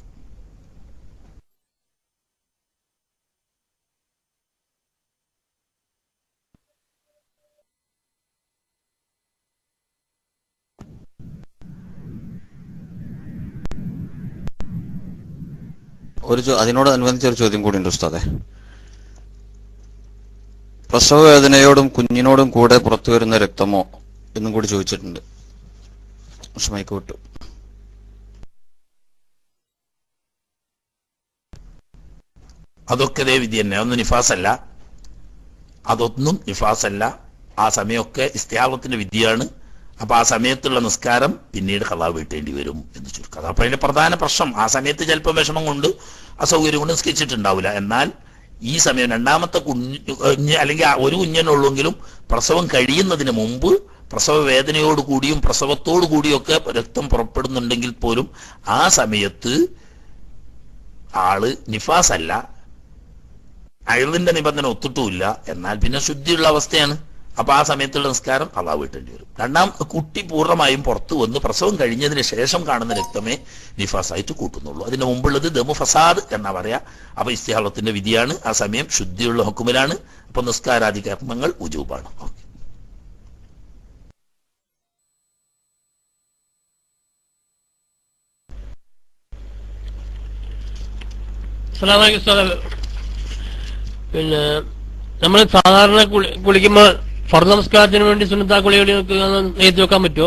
ഒരു ചോ- അതിനോട് അനുബന്ധിച്ച ഒരു ചോദ്യം കൂടി ഉണ്ട് ഉസ്താദെ പ്രസവ വേദനയോടും കുഞ്ഞിനോടും കൂടെ പുറത്തു വരുന്ന രക്തമോ എന്നും കൂടി ചോദിച്ചിട്ടുണ്ട് പക്ഷെ മൈക്ക് വിട്ടു അതൊക്കെ ദേ വിധി തന്നെ ഒന്നും നിഫാസല്ല അതൊന്നും നിഫാസല്ല ആ സമയമൊക്കെ ഇസ്തിയാവത്തിന്റെ വിധിയാണ് അപ്പൊ ആ സമയത്തുള്ള നിസ്കാരം പിന്നീട് കലാ വീട്ടേണ്ടി വരും എന്ന് ചുരുക്കം അപ്പൊ അതിന്റെ പ്രധാന പ്രശ്നം ആ സമയത്ത് ചിലപ്പോൾ വിഷമം കൊണ്ട് അസൗകര്യം കൊണ്ട് നിസ്കരിച്ചിട്ടുണ്ടാവില്ല എന്നാൽ ഈ സമയം രണ്ടാമത്തെ കുഞ്ഞ് കുഞ്ഞ് അല്ലെങ്കിൽ ആ ഒരു കുഞ്ഞിനുള്ളെങ്കിലും പ്രസവം കഴിയുന്നതിന് മുമ്പ് പ്രസവ വേദനയോട് കൂടിയും പ്രസവത്തോടു കൂടിയൊക്കെ രക്തം പുറപ്പെടുന്നുണ്ടെങ്കിൽ പോലും ആ സമയത്ത് ആള് നിഫാസ് അല്ല അയലിന്റെ നിബന്ധന ഒത്തിട്ടുമില്ല എന്നാൽ പിന്നെ ശുദ്ധിയുള്ള അവസ്ഥയാണ് അപ്പൊ ആ സമയത്തുള്ള നിസ്കാരം അള്ളാഹ് വീട്ടേണ്ടി വരും രണ്ടാം കുട്ടി പൂർണ്ണമായും പുറത്തു വന്ന് പ്രസവം കഴിഞ്ഞതിന് ശേഷം കാണുന്ന രക്തമേ നിഫാസായിട്ട് കൂട്ടുന്നുള്ളൂ അതിന് മുമ്പുള്ളത് ദമു ഫസാദ് എന്നാ പറയാ അപ്പൊ ഇസ്തിഹാളത്തിന്റെ വിധിയാണ് ആ സമയം ശുദ്ധിയുള്ള ഹുക്കുമിലാണ് അപ്പൊ നിസ്കാരാദി കർമ്മങ്ങൾ ഉജൂബാണ് ഓക്കെ അസ്സലാമലൈക്കും ഉസ്താദ്. പിന്നെ നമ്മൾ സാധാരണ കുളി കുളിക്കുമ്പോൾ ഫർദ് നമസ്കാരത്തിന് വേണ്ടി സുന്നത്താ കുളി എഴുതി വെക്കാൻ പറ്റുമോ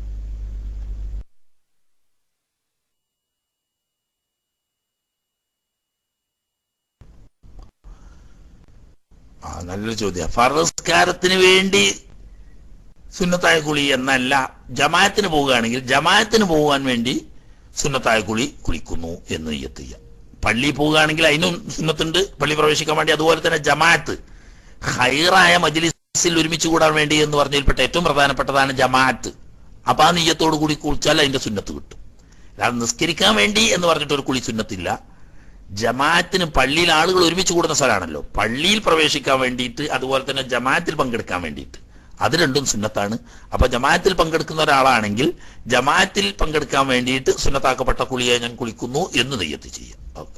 ആ നല്ലൊരു ചോദ്യം ഫറസ്കാരത്തിന് വേണ്ടി സുന്നത്തായ കുളി എന്നല്ല ജമാഅത്തിന് പോവുകയാണെങ്കിൽ ജമാഅത്തിന് പോകാൻ വേണ്ടി സുന്നത്തായ കുളി കുളിക്കുന്നു എന്ന് നെയ്യത്ത് ചെയ്യാം പള്ളി പോവുകയാണെങ്കിൽ അതിനും സുന്നത്തുണ്ട് പള്ളി പ്രവേശിക്കാൻ വേണ്ടി അതുപോലെ തന്നെ ജമാഅത്ത് ഹൈറായ മജ്ലിസിൽ ഒരുമിച്ച് കൂടാൻ വേണ്ടി എന്ന് പറഞ്ഞതിൽപ്പെട്ട ഏറ്റവും പ്രധാനപ്പെട്ടതാണ് ജമാഅത്ത് അപ്പൊ ആ നെയ്യത്തോടു കൂടി കുളിച്ചാൽ അതിന്റെ സുന്നത്ത് കിട്ടും അല്ലാതെ നിസ്കരിക്കാൻ വേണ്ടി എന്ന് പറഞ്ഞിട്ട് ഒരു കുളി സുന്നത്തില്ല ജമാഅത്തിന് പള്ളിയിൽ ആളുകൾ ഒരുമിച്ച് കൂടുന്ന സ്ഥലമാണല്ലോ പള്ളിയിൽ പ്രവേശിക്കാൻ വേണ്ടിയിട്ട് അതുപോലെ തന്നെ ജമാഅത്തിൽ പങ്കെടുക്കാൻ വേണ്ടിയിട്ട് അത് രണ്ടും സുന്നത്താണ് അപ്പൊ ജമാഅത്തിൽ പങ്കെടുക്കുന്ന ഒരാളാണെങ്കിൽ ജമാഅത്തിൽ പങ്കെടുക്കാൻ വേണ്ടിയിട്ട് സുന്നത്താക്കപ്പെട്ട കുളിയെ ഞാൻ കുളിക്കുന്നു എന്ന് നെയ്യത്ത് ചെയ്യാം ഓക്കെ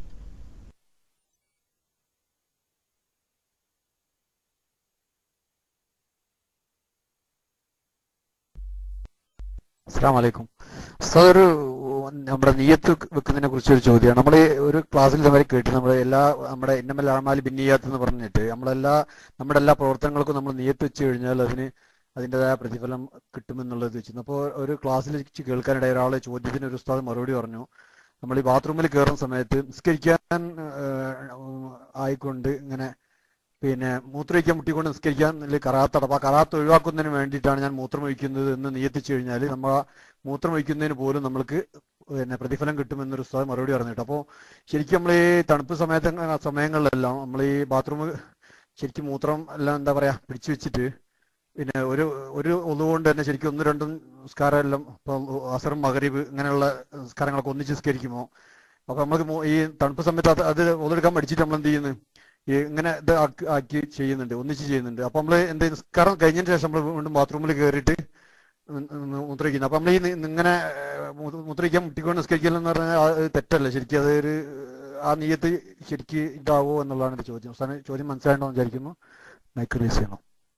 അസ്സാം വലൈക്കും ഉസ്താദ് ഒരു നമ്മുടെ നീയത്ത് വെക്കുന്നതിനെ കുറിച്ച് ഒരു ചോദ്യമാണ് നമ്മൾ ഒരു ക്ലാസ്സിൽ ഇതുവരെ കേട്ടു നമ്മൾ എല്ലാ നമ്മുടെ ഇന്നമൽ അമാലി ബിന്നിയാത്ത് എന്ന് പറഞ്ഞിട്ട് നമ്മളെല്ലാ നമ്മുടെ എല്ലാ പ്രവർത്തനങ്ങൾക്കും നമ്മൾ നീയത്ത് വെച്ച് കഴിഞ്ഞാൽ അതിന് അതിൻ്റെതായ പ്രതിഫലം കിട്ടുമെന്നുള്ളത് വെച്ചിരുന്നു അപ്പോൾ ഒരു ക്ലാസ്സിൽ വെച്ച് കേൾക്കാനിടയ ഒരാളെ ചോദ്യത്തിന് ഒരു ഉസ്താദ് മറുപടി പറഞ്ഞു നമ്മൾ ഈ ബാത്റൂമിൽ കയറുന്ന സമയത്ത് നിസ്കരിക്കാൻ ഏഹ്, ആയിക്കൊണ്ട് ഇങ്ങനെ പിന്നെ മൂത്രമൊഴിക്കാൻ മുട്ടിക്കൊണ്ട് നിസ്കരിക്കാൻ കറാത്തട അപ്പൊ ആ കറാത്ത് ഒഴിവാക്കുന്നതിന് വേണ്ടിയിട്ടാണ് ഞാൻ മൂത്രമൊഴിക്കുന്നത് എന്ന് നിയത്തിച്ചു കഴിഞ്ഞാൽ നമ്മൾ ആ മൂത്രമൊഴിക്കുന്നതിന് പോലും നമ്മൾക്ക് പിന്നെ പ്രതിഫലം കിട്ടുമെന്നൊരു ഉസ്താദ് മറുപടി പറഞ്ഞിട്ട് അപ്പോൾ ശരിക്കും നമ്മൾ ഈ തണുപ്പ് സമയത്ത് സമയങ്ങളിലെല്ലാം നമ്മൾ ഈ ബാത്റൂം ശരിക്കും മൂത്രം എല്ലാം എന്താ പറയാ പിടിച്ചു വെച്ചിട്ട് പിന്നെ ഒരു ഒരു ഒന്നുകൊണ്ട് തന്നെ ശരിക്കും ഒന്ന് രണ്ടും നിസ്കാരം എല്ലാം ഇപ്പൊ അസറും മകരീബ് ഇങ്ങനെയുള്ള നിസ്കാരങ്ങളൊക്കെ ഒന്നിച്ച് നിസ്കരിക്കുമോ അപ്പൊ നമുക്ക് മൂ- ഈ തണുപ്പ് സമയത്ത് അത് അത് ഒന്നെടുക്കാൻ പഠിച്ചിട്ട് നമ്മൾ എന്ത് ചെയ്യുന്നു ഈ ഇങ്ങനെ ഇത് ആക്കി ആക്കി ചെയ്യുന്നുണ്ട് ഒന്നിച്ച് ചെയ്യുന്നുണ്ട് അപ്പൊ നമ്മള് എന്ത് നിസ്കാരം കഴിഞ്ഞതിന് ശേഷം നമ്മൾ വീണ്ടും ബാത്റൂമിൽ കയറിയിട്ട് മൂത്രയിക്കുന്നത് അപ്പൊ നമ്മൾ ഈ നി- ഇങ്ങനെ ഏഹ്, മൂത്ര- മൂത്രയിക്കാൻ മുട്ടിക്കൊണ്ട് നിസ്കരിക്കൽ എന്ന് പറഞ്ഞാൽ അത് തെറ്റല്ലേ ശരിക്കും അത് ഒരു ആ നീയത്ത് ശരിക്ക് ഇതാവോ എന്നുള്ളതാണ് എന്റെ ചോദ്യം അവസാനം ചോദ്യം മനസ്സിലായിട്ടോ വിചാരിക്കുന്നു മൈക്ക് റേസ് ചെയ്യണം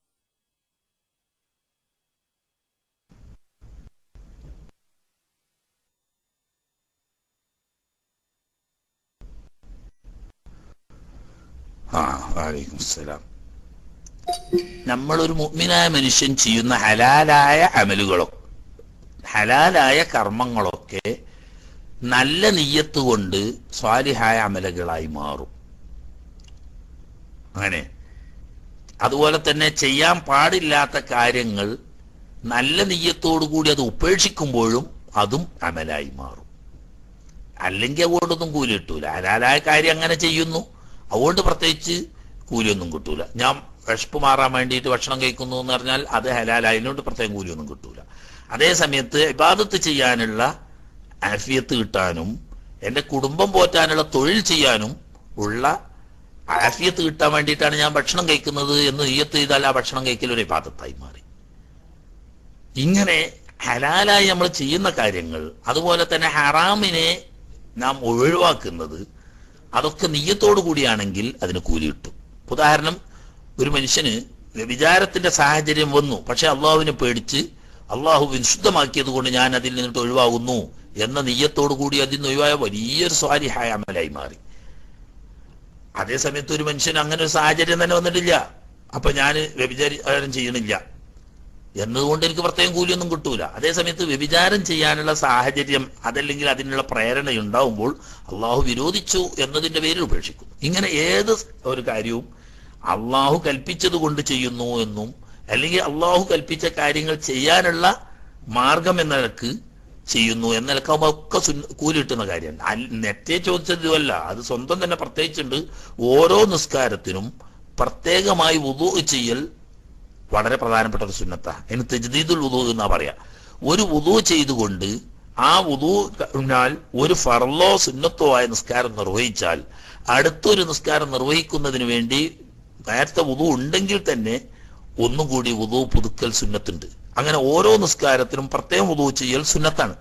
ആ വാലൈക്കും സലാം നമ്മളൊരു മുഗ്മിനായ മനുഷ്യൻ ചെയ്യുന്ന ഹലാലായ അമലുകളോ ഹലാലായ കർമ്മങ്ങളൊക്കെ നല്ല നെയ്യത്ത് കൊണ്ട് സ്വാലിഹായ അമലുകളായി മാറും അങ്ങനെ അതുപോലെ തന്നെ ചെയ്യാൻ പാടില്ലാത്ത കാര്യങ്ങൾ നല്ല നെയ്യത്തോടു കൂടി അത് ഉപേക്ഷിക്കുമ്പോഴും അതും അമലായി മാറും അല്ലെങ്കിൽ അതുകൊണ്ടൊന്നും കൂലി കിട്ടൂല ഹലാലായ കാര്യം അങ്ങനെ ചെയ്യുന്നു അതുകൊണ്ട് പ്രത്യേകിച്ച് കൂലിയൊന്നും കിട്ടൂല ഞാൻ വിശപ്പ് മാറാൻ വേണ്ടിയിട്ട് ഭക്ഷണം കഴിക്കുന്നു എന്ന് പറഞ്ഞാൽ അത് ഹലാലായതുകൊണ്ട് പ്രത്യേകം കൂലിയൊന്നും കിട്ടൂല അതേ സമയത്ത് ഇബാദത്ത് ചെയ്യാനുള്ള ആഫിയത്ത് കിട്ടാനും എന്റെ കുടുംബം പോറ്റാനുള്ള തൊഴിൽ ചെയ്യാനും ഉള്ള ആഫിയത്ത് കിട്ടാൻ വേണ്ടിയിട്ടാണ് ഞാൻ ഭക്ഷണം കഴിക്കുന്നത് എന്ന് നീയത്ത് ചെയ്താൽ ആ ഭക്ഷണം കഴിക്കൽ ഒരു ഇബാദത്തായി മാറി ഇങ്ങനെ ഹലാലായി നമ്മൾ ചെയ്യുന്ന കാര്യങ്ങൾ അതുപോലെ തന്നെ ഹറാമിനെ നാം ഒഴിവാക്കുന്നത് അതൊക്കെ നീയത്തോടു കൂടിയാണെങ്കിൽ അതിന് കൂലി കിട്ടും ഉദാഹരണം ഒരു മനുഷ്യന് വിചാരത്തിന്റെ സാഹചര്യം വന്നു പക്ഷെ അള്ളാഹുവിനെ പേടിച്ച് അള്ളാഹു വിശുദ്ധമാക്കിയത് കൊണ്ട് ഞാൻ അതിൽ നിന്നിട്ട് ഒഴിവാകുന്നു എന്ന നീയത്തോടു കൂടി അതിൽ നിന്ന് ഒഴിവായ വലിയൊരു സ്വാരിഹായ അമലായി മാറി അതേ സമയത്ത് ഒരു മനുഷ്യൻ അങ്ങനെ ഒരു സാഹചര്യം തന്നെ വന്നിട്ടില്ല അപ്പൊ ഞാൻ വ്യഭിചാരം ചെയ്യണില്ല എന്നതുകൊണ്ട് എനിക്ക് പ്രത്യേകം കൂലിയൊന്നും കിട്ടൂല അതേ സമയത്ത് വ്യഭിചാരം ചെയ്യാനുള്ള സാഹചര്യം അതല്ലെങ്കിൽ അതിനുള്ള പ്രേരണ ഉണ്ടാവുമ്പോൾ അള്ളാഹു വിരോധിച്ചു എന്നതിന്റെ പേരിൽ ഉപേക്ഷിക്കും ഇങ്ങനെ ഏത് ഒരു കാര്യവും അള്ളാഹു കൽപ്പിച്ചത് കൊണ്ട് ചെയ്യുന്നു എന്നും അല്ലെങ്കിൽ അള്ളാഹു കൽപ്പിച്ച കാര്യങ്ങൾ ചെയ്യാനുള്ള മാർഗം എന്ന നിലക്ക് ചെയ്യുന്നു എന്ന നിലക്കാവുമ്പോൾ ഒക്കെ സുന്ന- കൂലി കിട്ടുന്ന കാര്യമാണ് അൽ- നെറ്റേ ചോദിച്ചത് ഇതുമല്ല അത് സ്വന്തം തന്നെ പ്രത്യേകിച്ചുണ്ട് ഓരോ നിസ്കാരത്തിനും പ്രത്യേകമായി വുദു ചെയ്യൽ വളരെ പ്രധാനപ്പെട്ട ഒരു സുന്നത്ത അതിന് തെജ്ദീദുൽ വുദു എന്നാ പറയാ ഒരു വുദു ചെയ്തുകൊണ്ട് ആ വുദുവിനാൽ ഒരു ഫർലോ സുന്നത്തോ ആയ നിസ്കാരം നിർവഹിച്ചാൽ അടുത്തൊരു നിസ്കാരം നിർവഹിക്കുന്നതിന് വേണ്ടി നേരത്തെ വുദു ഉണ്ടെങ്കിൽ തന്നെ ഒന്നും കൂടി വുദു പുതുക്കൽ സുന്നത്തുണ്ട് അങ്ങനെ ഓരോ നിസ്കാരത്തിനും പ്രത്യേകം വുദു ചെയ്യൽ സുന്നത്താണ്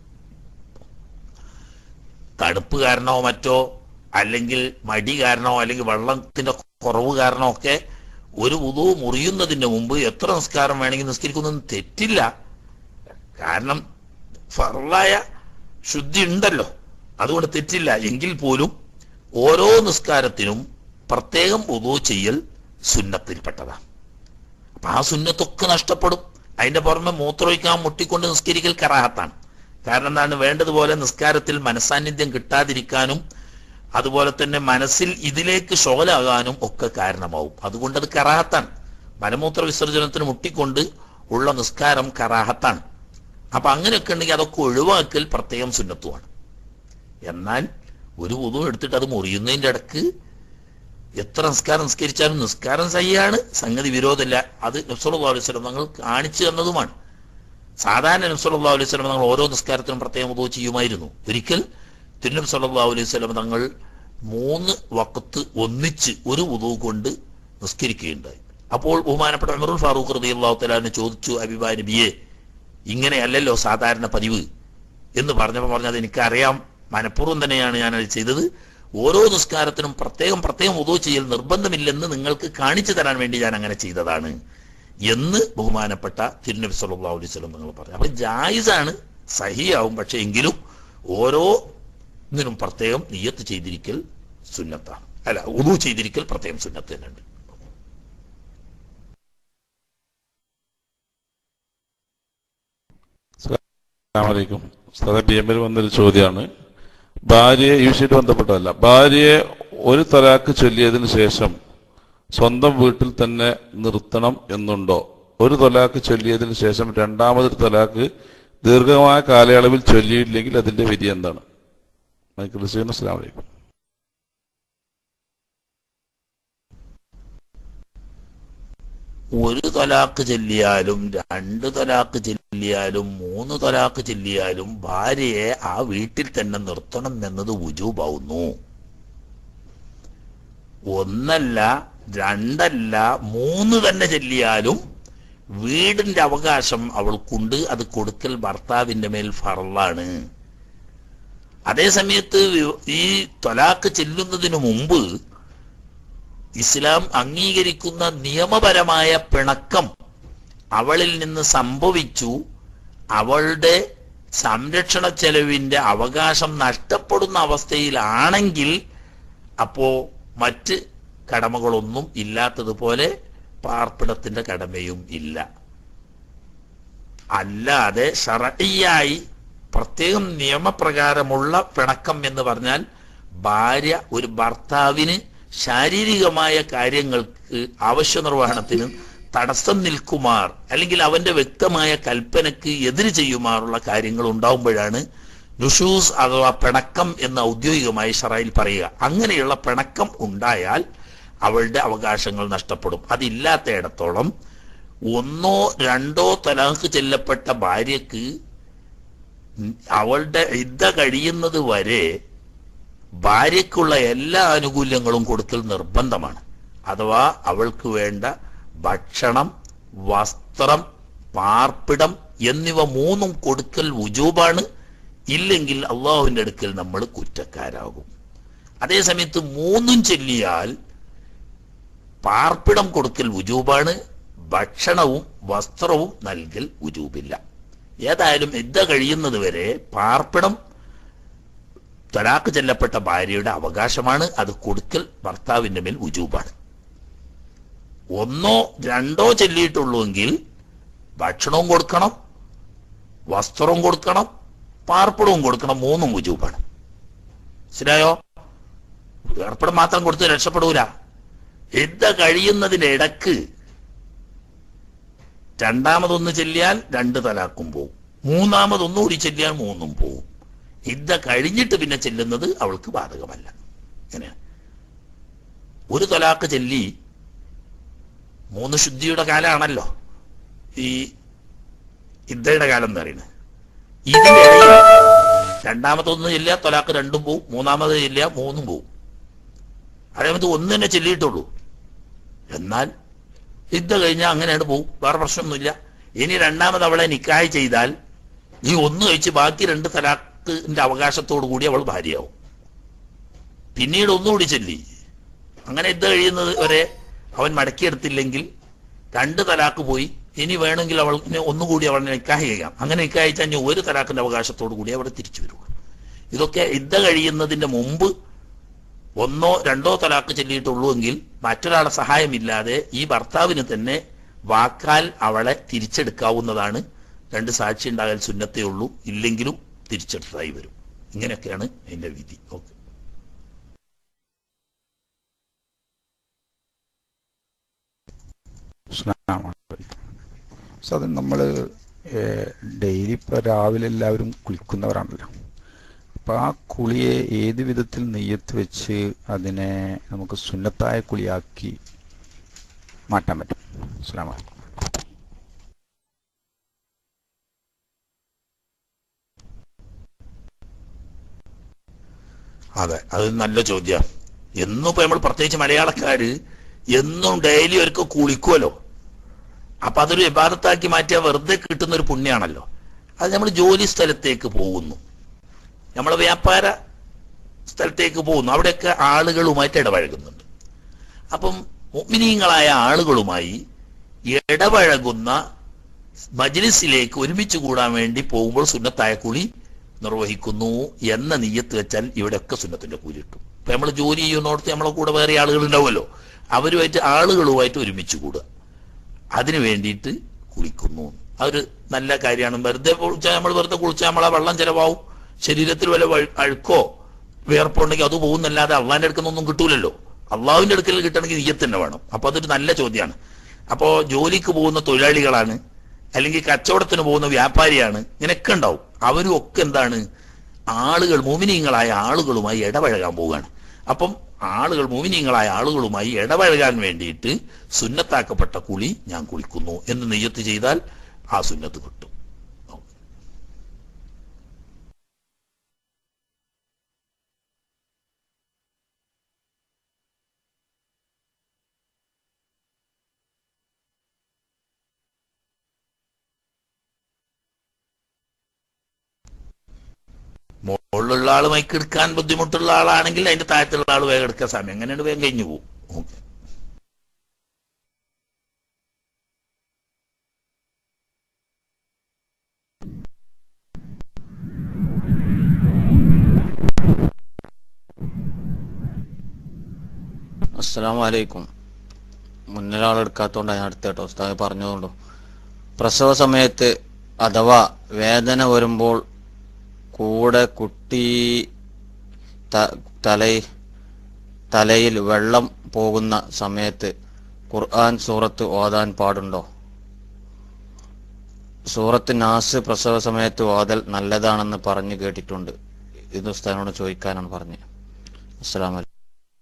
തണുപ്പ് കാരണമോ മറ്റോ അല്ലെങ്കിൽ മടി കാരണമോ അല്ലെങ്കിൽ വെള്ളത്തിന്റെ കുറവ് കാരണമോ ഒക്കെ ഒരു ഉതു മുറിയുന്നതിന് മുമ്പ് എത്ര നിസ്കാരം വേണമെങ്കിൽ നിസ്കരിക്കുന്നൊന്നും തെറ്റില്ല കാരണം ഫറലായ ശുദ്ധി ഉണ്ടല്ലോ അതുകൊണ്ട് തെറ്റില്ല എങ്കിൽ പോലും ഓരോ നിസ്കാരത്തിനും പ്രത്യേകം ഉതു ചെയ്യൽ സുന്നത്തിൽപ്പെട്ടതാണ് അപ്പൊ ആ സുന്നത്തൊക്കെ നഷ്ടപ്പെടും അതിന്റെ പുറമെ മൂത്രമൊഴിക്കാൻ മുട്ടിക്കൊണ്ട് നിസ്കരിക്കൽ കറാഹത്താണ് കാരണം എന്താണ് വേണ്ടതുപോലെ നിസ്കാരത്തിൽ മനസാന്നിധ്യം കിട്ടാതിരിക്കാനും അതുപോലെ തന്നെ മനസ്സിൽ ഇതിലേക്ക് ഷോലാകാനും ഒക്കെ കാരണമാവും അതുകൊണ്ട് അത് കറാഹത്താണ് മലമൂത്ര വിസർജനത്തിന് മുട്ടിക്കൊണ്ട് ഉള്ള നിസ്കാരം കറാഹത്താണ് അപ്പൊ അങ്ങനെയൊക്കെ ഉണ്ടെങ്കിൽ അതൊക്കെ ഒഴിവാക്കൽ പ്രത്യേകം സുന്നത്തുമാണ് എന്നാൽ ഒരു ഉതു എടുത്തിട്ട് അത് മുറിയുന്നതിന്റെ ഇടക്ക് എത്ര നിസ്കാരം നിസ്കരിച്ചാലും നിസ്കാരം സഹിയാണ് സംഗതി വിരോധമില്ല അത് നബ്സല്ലാ അലൈഹി സ്വലം തങ്ങൾ കാണിച്ചു തന്നതുമാണ് സാധാരണ നബ്സല്ലാ അലൈഹി സ്വലം തങ്ങൾ ഓരോ നിസ്കാരത്തിനും പ്രത്യേകം ഉദവ് ചെയ്യുമായിരുന്നു ഒരിക്കൽ തിരുനബി സല്ലാ അലൈഹി സ്വലം തങ്ങൾ മൂന്ന് വക്കത്ത് ഒന്നിച്ച് ഒരു ഉദവ് കൊണ്ട് നിസ്കരിക്കുകയുണ്ടായി അപ്പോൾ ബഹുമാനപ്പെട്ട അമറുൽ ഫാറൂഖ് റതി അള്ളാഹു തലാന്ന് ചോദിച്ചു അബിബാ നബിയെ ഇങ്ങനെയല്ലല്ലോ സാധാരണ പതിവ് എന്ന് പറഞ്ഞപ്പോൾ പറഞ്ഞത് എനിക്കറിയാം മനഃപൂർവ്വം തന്നെയാണ് ഞാൻ അത് ചെയ്തത് ഓരോ നിസ്കാരത്തിനും പ്രത്യേകം പ്രത്യേകം ഉദവ് ചെയ്യൽ നിർബന്ധമില്ലെന്ന് നിങ്ങൾക്ക് കാണിച്ചു തരാൻ വേണ്ടി ഞാൻ അങ്ങനെ ചെയ്തതാണ് എന്ന് ബഹുമാനപ്പെട്ട തിരുനബി സല്ലല്ലാഹു അലൈഹി വസല്ലം നിങ്ങൾ പറഞ്ഞു അപ്പൊ ജായിസാണ് സഹിയാവും പക്ഷെ എങ്കിലും ഓരോ ഇതിനും പ്രത്യേകം നിയത്ത് ചെയ്തിരിക്കൽ സുന്നത്താണ് അല്ല ഉദു ചെയ്തിരിക്കൽ പ്രത്യേകം സുന്നത്ത് തന്നെയുണ്ട് അസ്സലാമലൈക്കും സാറേ പി എമ്മിൽ വന്നൊരു ചോദ്യമാണ് ഭാര്യയെ ഈ വിഷയമായിട്ട് ബന്ധപ്പെട്ടതല്ല ഭാര്യയെ ഒരു തലാക്ക് ചൊല്ലിയതിനു ശേഷം സ്വന്തം വീട്ടിൽ തന്നെ നിർത്തണം എന്നുണ്ടോ ഒരു തൊലാക്ക് ചൊല്ലിയതിന് ശേഷം രണ്ടാമതൊരു തൊലാക്ക് ദീർഘമായ കാലയളവിൽ ചൊല്ലിയില്ലെങ്കിൽ അതിന്റെ വിധി എന്താണ് മൈക്കിൾ ഹുസൈൻ അസ്സലാമു അലൈക്കും ഒരു തൊലാക്ക് ചെല്ലിയാലും രണ്ട് തൊലാക്ക് ചെല്ലിയാലും മൂന്ന് തൊലാക്ക് ചെല്ലിയാലും ഭാര്യയെ ആ വീട്ടിൽ തന്നെ നിർത്തണം എന്നത് വുജൂബാവുന്നു ഒന്നല്ല രണ്ടല്ല മൂന്ന് തന്നെ ചെല്ലിയാലും വീടിന്റെ അവകാശം അവൾക്കുണ്ട് അത് കൊടുക്കൽ ഭർത്താവിന്റെ മേൽ ഫറലാണ് അതേ സമയത്ത് വി- ഈ തൊലാക്ക് ചെല്ലുന്നതിന് മുമ്പ് ഇസ്ലാം അംഗീകരിക്കുന്ന നിയമപരമായ പിണക്കം അവളിൽ നിന്ന് സംഭവിച്ചു അവളുടെ സംരക്ഷണ ചെലവിന്റെ അവകാശം നഷ്ടപ്പെടുന്ന അവസ്ഥയിലാണെങ്കിൽ അപ്പോ മറ്റ് കടമകളൊന്നും ഇല്ലാത്തതുപോലെ പാർപ്പിടത്തിന്റെ കടമയും ഇല്ല അല്ലാതെ ഷറയ്യായി പ്രത്യേകം നിയമപ്രകാരമുള്ള പിണക്കം എന്ന് പറഞ്ഞാൽ ഭാര്യ ഒരു ഭർത്താവിന് ശാരീരികമായ കാര്യങ്ങൾക്ക് ആവശ്യ നിർവഹണത്തിന് തടസ്സം നിൽക്കുമാർ അല്ലെങ്കിൽ അവന്റെ വ്യക്തമായ കൽപ്പനക്ക് എതിര് ചെയ്യുമാറുള്ള കാര്യങ്ങൾ ഉണ്ടാവുമ്പോഴാണ് നുഷൂസ് അഥവാ പിണക്കം എന്ന് ഔദ്യോഗികമായി ഷറയിൽ പറയുക അങ്ങനെയുള്ള പിണക്കം ഉണ്ടായാൽ അവളുടെ അവകാശങ്ങൾ നഷ്ടപ്പെടും അതില്ലാത്തയിടത്തോളം ഒന്നോ രണ്ടോ തലാഖ് ചെല്ലപ്പെട്ട ഭാര്യക്ക് അവളുടെ ഇദ്ദ കഴിയുന്നത് വരെ ഭാര്യയ്ക്കുള്ള എല്ലാ ആനുകൂല്യങ്ങളും കൊടുക്കൽ നിർബന്ധമാണ് അഥവാ അവൾക്ക് വേണ്ട ഭക്ഷണം വസ്ത്രം പാർപ്പിടം എന്നിവ മൂന്നും കൊടുക്കൽ ഉജൂബാണ് ഇല്ലെങ്കിൽ അള്ളാഹുവിന്റെ അടുക്കൽ നമ്മൾ കുറ്റക്കാരാകും അതേസമയത്ത് മൂന്നും ചൊല്ലിയാൽ പാർപ്പിടം കൊടുക്കൽ ഉജൂബാണ് ഭക്ഷണവും വസ്ത്രവും നൽകൽ ഉജൂബില്ല ഏതായാലും ഇദ്ദ കഴിയുന്നത് വരെ പാർപ്പിടം തലാക്ക് ചെല്ലപ്പെട്ട ഭാര്യയുടെ അവകാശമാണ് അത് കൊടുക്കൽ ഭർത്താവിന്റെ മേൽ ഉജൂബാണ് ഒന്നോ രണ്ടോ ചെല്ലിയിട്ടുള്ളൂവെങ്കിൽ ഭക്ഷണവും കൊടുക്കണം വസ്ത്രവും കൊടുക്കണം പാർപ്പിടവും കൊടുക്കണം മൂന്നും ഉജൂബാണ് മനസ്സിലായോ ഏർപ്പടം മാത്രം കൊടുത്ത് രക്ഷപ്പെടൂല യുദ്ധ കഴിയുന്നതിന്റെ ഇടക്ക് രണ്ടാമതൊന്ന് ചെല്ലിയാൽ രണ്ട് തലാക്കും പോവും മൂന്നാമതൊന്നുകൂടി ചെല്ലിയാൽ മൂന്നും പോവും യുദ്ധ കഴിഞ്ഞിട്ട് പിന്നെ ചെല്ലുന്നത് അവൾക്ക് ബാധകമല്ല ഇങ്ങനെയാണ് ഒരു തലാക്ക് ചെല്ലി മൂന്ന് ശുദ്ധിയുടെ കാലാണല്ലോ ഈ ഇദ്ദയുടെ കാലം എന്ന് പറയുന്നത് ഇതിന്റെ ഇടയിൽ രണ്ടാമതൊന്നും ചെല്ലിയ തൊലാക്ക് രണ്ടും പോവും മൂന്നാമത് ചെല്ലിയ മൂന്നും പോവും അതേമത്ത് ഒന്ന് തന്നെ ചെല്ലിയിട്ടുള്ളൂ എന്നാൽ യുദ്ധ കഴിഞ്ഞാൽ അങ്ങനെയാണ് പോവും വേറെ പ്രശ്നമൊന്നുമില്ല ഇനി രണ്ടാമത് അവളെ നിക്കായ് ചെയ്താൽ ഈ ഒന്ന് കഴിച്ച് ബാക്കി രണ്ട് തലാക്കിന്റെ അവകാശത്തോടു കൂടി അവൾ ഭാര്യയാവും പിന്നീട് ഒന്നുകൂടി ചെല്ലി അങ്ങനെ യുദ്ധ കഴിയുന്നത് വരെ അവൻ മടക്കിയെടുത്തില്ലെങ്കിൽ രണ്ട് തലാക്ക് പോയി ഇനി വേണമെങ്കിൽ അവൾക്ക് ഒന്നുകൂടി അവളെ നിക്കാഹ് ചെയ്യാം അങ്ങനെ നിക്കാഹ് അയച്ചാൽ ഇനി ഒരു തലാക്കിന്റെ അവകാശത്തോടു കൂടി അവിടെ തിരിച്ചു വരുള്ളൂ ഇതൊക്കെ യുദ്ധ കഴിയുന്നതിന്റെ മുമ്പ് ഒന്നോ രണ്ടോ തലാക്ക് ചൊല്ലിയിട്ടുള്ളൂ എങ്കിൽ മറ്റൊരാളെ സഹായമില്ലാതെ ഈ ഭർത്താവിന് തന്നെ വാക്കാൽ അവളെ തിരിച്ചെടുക്കാവുന്നതാണ് രണ്ട് സാക്ഷി ഉണ്ടാകാൻ സുന്നത്തേ ഉള്ളൂ ഇല്ലെങ്കിലും തിരിച്ചെടുത്തതായി വരും ഇങ്ങനെയൊക്കെയാണ് അതിന്റെ വിധി ഓക്കെ സോ അത് നമ്മൾ ഡെയിലി ഇപ്പോൾ രാവിലെ എല്ലാവരും കുളിക്കുന്നവരാണല്ലോ അപ്പോൾ ആ കുളിയെ ഏത് വിധത്തിൽ നെയ്യത്ത് വെച്ച് അതിനെ നമുക്ക് സുന്നത്തായ കുളിയാക്കി മാറ്റാൻ പറ്റും അസ്സലാമു അലൈക്കും അതെ അത് നല്ല ചോദ്യം എന്നും ഇപ്പൊ നമ്മൾ പ്രത്യേകിച്ച് മലയാളക്കാര് എന്നും ഡെയിലി അവർക്ക് കുളിക്കുമല്ലോ അപ്പൊ അതൊരു വിവാദത്താക്കി മാറ്റിയാൽ വെറുതെ കിട്ടുന്ന ഒരു പുണ്യാണല്ലോ അത് നമ്മൾ ജോലി സ്ഥലത്തേക്ക് പോകുന്നു നമ്മളെ വ്യാപാര സ്ഥലത്തേക്ക് പോകുന്നു അവിടെയൊക്കെ ആളുകളുമായിട്ട് ഇടപഴകുന്നുണ്ട് അപ്പം മുഗ്മിനീങ്ങളായ ആളുകളുമായി ഇടപഴകുന്ന മജ്ലിസിലേക്ക് ഒരുമിച്ച് കൂടാൻ വേണ്ടി പോകുമ്പോൾ സുന്നത്തായ കുളി നിർവഹിക്കുന്നു എന്ന നീയത്ത് വെച്ചാൽ ഇവിടെയൊക്കെ സുന്നത്തിന്റെ കൂലി കിട്ടും ഇപ്പൊ നമ്മൾ ജോലി ചെയ്യുന്നോടത്ത് നമ്മളെ കൂടെ വേറെ ആളുകൾ ഉണ്ടാവുമല്ലോ അവരുമായിട്ട് ആളുകളുമായിട്ട് ഒരുമിച്ച് കൂടുക അതിനു വേണ്ടിയിട്ട് കുളിക്കുന്നു അതൊരു നല്ല കാര്യമാണ് വെറുതെ കുളിച്ചാൽ നമ്മൾ വെറുതെ കുളിച്ചാൽ നമ്മളെ വെള്ളം ചെലവാവും ശരീരത്തിൽ വല്ല വഴു- അഴുക്കോ വിയർപ്പുണ്ടെങ്കിൽ അത് പോകുന്നല്ലാതെ അള്ളാന്റെ അടുക്കുന്നൊന്നും കിട്ടൂലല്ലോ അള്ളാഹുവിന്റെ അടുക്കൽ കിട്ടണമെങ്കിൽ നീയത്ത് തന്നെ വേണം അപ്പൊ അതൊരു നല്ല ചോദ്യമാണ് അപ്പോ ജോലിക്ക് പോകുന്ന തൊഴിലാളികളാണ് അല്ലെങ്കിൽ കച്ചവടത്തിന് പോകുന്ന വ്യാപാരിയാണ് ഇങ്ങനെയൊക്കെ ഉണ്ടാവും അവരും ഒക്കെ എന്താണ് ആളുകൾ മോമിനീങ്ങളായ ആളുകളുമായി ഇടപഴകാൻ പോവുകയാണ് അപ്പം ആളുകൾ മോമിനീങ്ങളായ ആളുകളുമായി ഇടപഴകാൻ വേണ്ടിയിട്ട് സുന്നത്താക്കപ്പെട്ട കുളി ഞാൻ കുളിക്കുന്നു എന്ന് നെയ്യത്ത് ചെയ്താൽ ആ സുന്നത്ത് കിട്ടും മുകളിലുള്ള ആൾ മൈക്ക് എടുക്കാൻ ബുദ്ധിമുട്ടുള്ള ആളാണെങ്കിൽ അതിന്റെ താഴത്തുള്ള ആൾ വേഗം എടുക്കാൻ സമയം അങ്ങനെയാണ് വേഗം കഴിഞ്ഞു പോകും ഓക്കെ അസ്സലാമു അലൈക്കും മുന്നൊരാളെടുക്കാത്തോണ്ടാ ഞാൻ അടുത്ത കേട്ടോ ഉസ്താദ് പറഞ്ഞതുകൊണ്ടോ പ്രസവ സമയത്ത് അഥവാ വേദന വരുമ്പോൾ കൂടെ കുട്ടി ത- തലയി തലയിൽ വെള്ളം പോകുന്ന സമയത്ത് ഖുർആൻ സൂറത്ത് ഓതാൻ പാടുണ്ടോ സൂറത്ത് നാസ് പ്രസവ സമയത്ത് ഓതൽ നല്ലതാണെന്ന് പറഞ്ഞു കേട്ടിട്ടുണ്ട് ഇത് ഉസ്താദിനോട് ചോദിക്കാനാണ് പറഞ്ഞത് അസ്സലാമു അലൈക്കും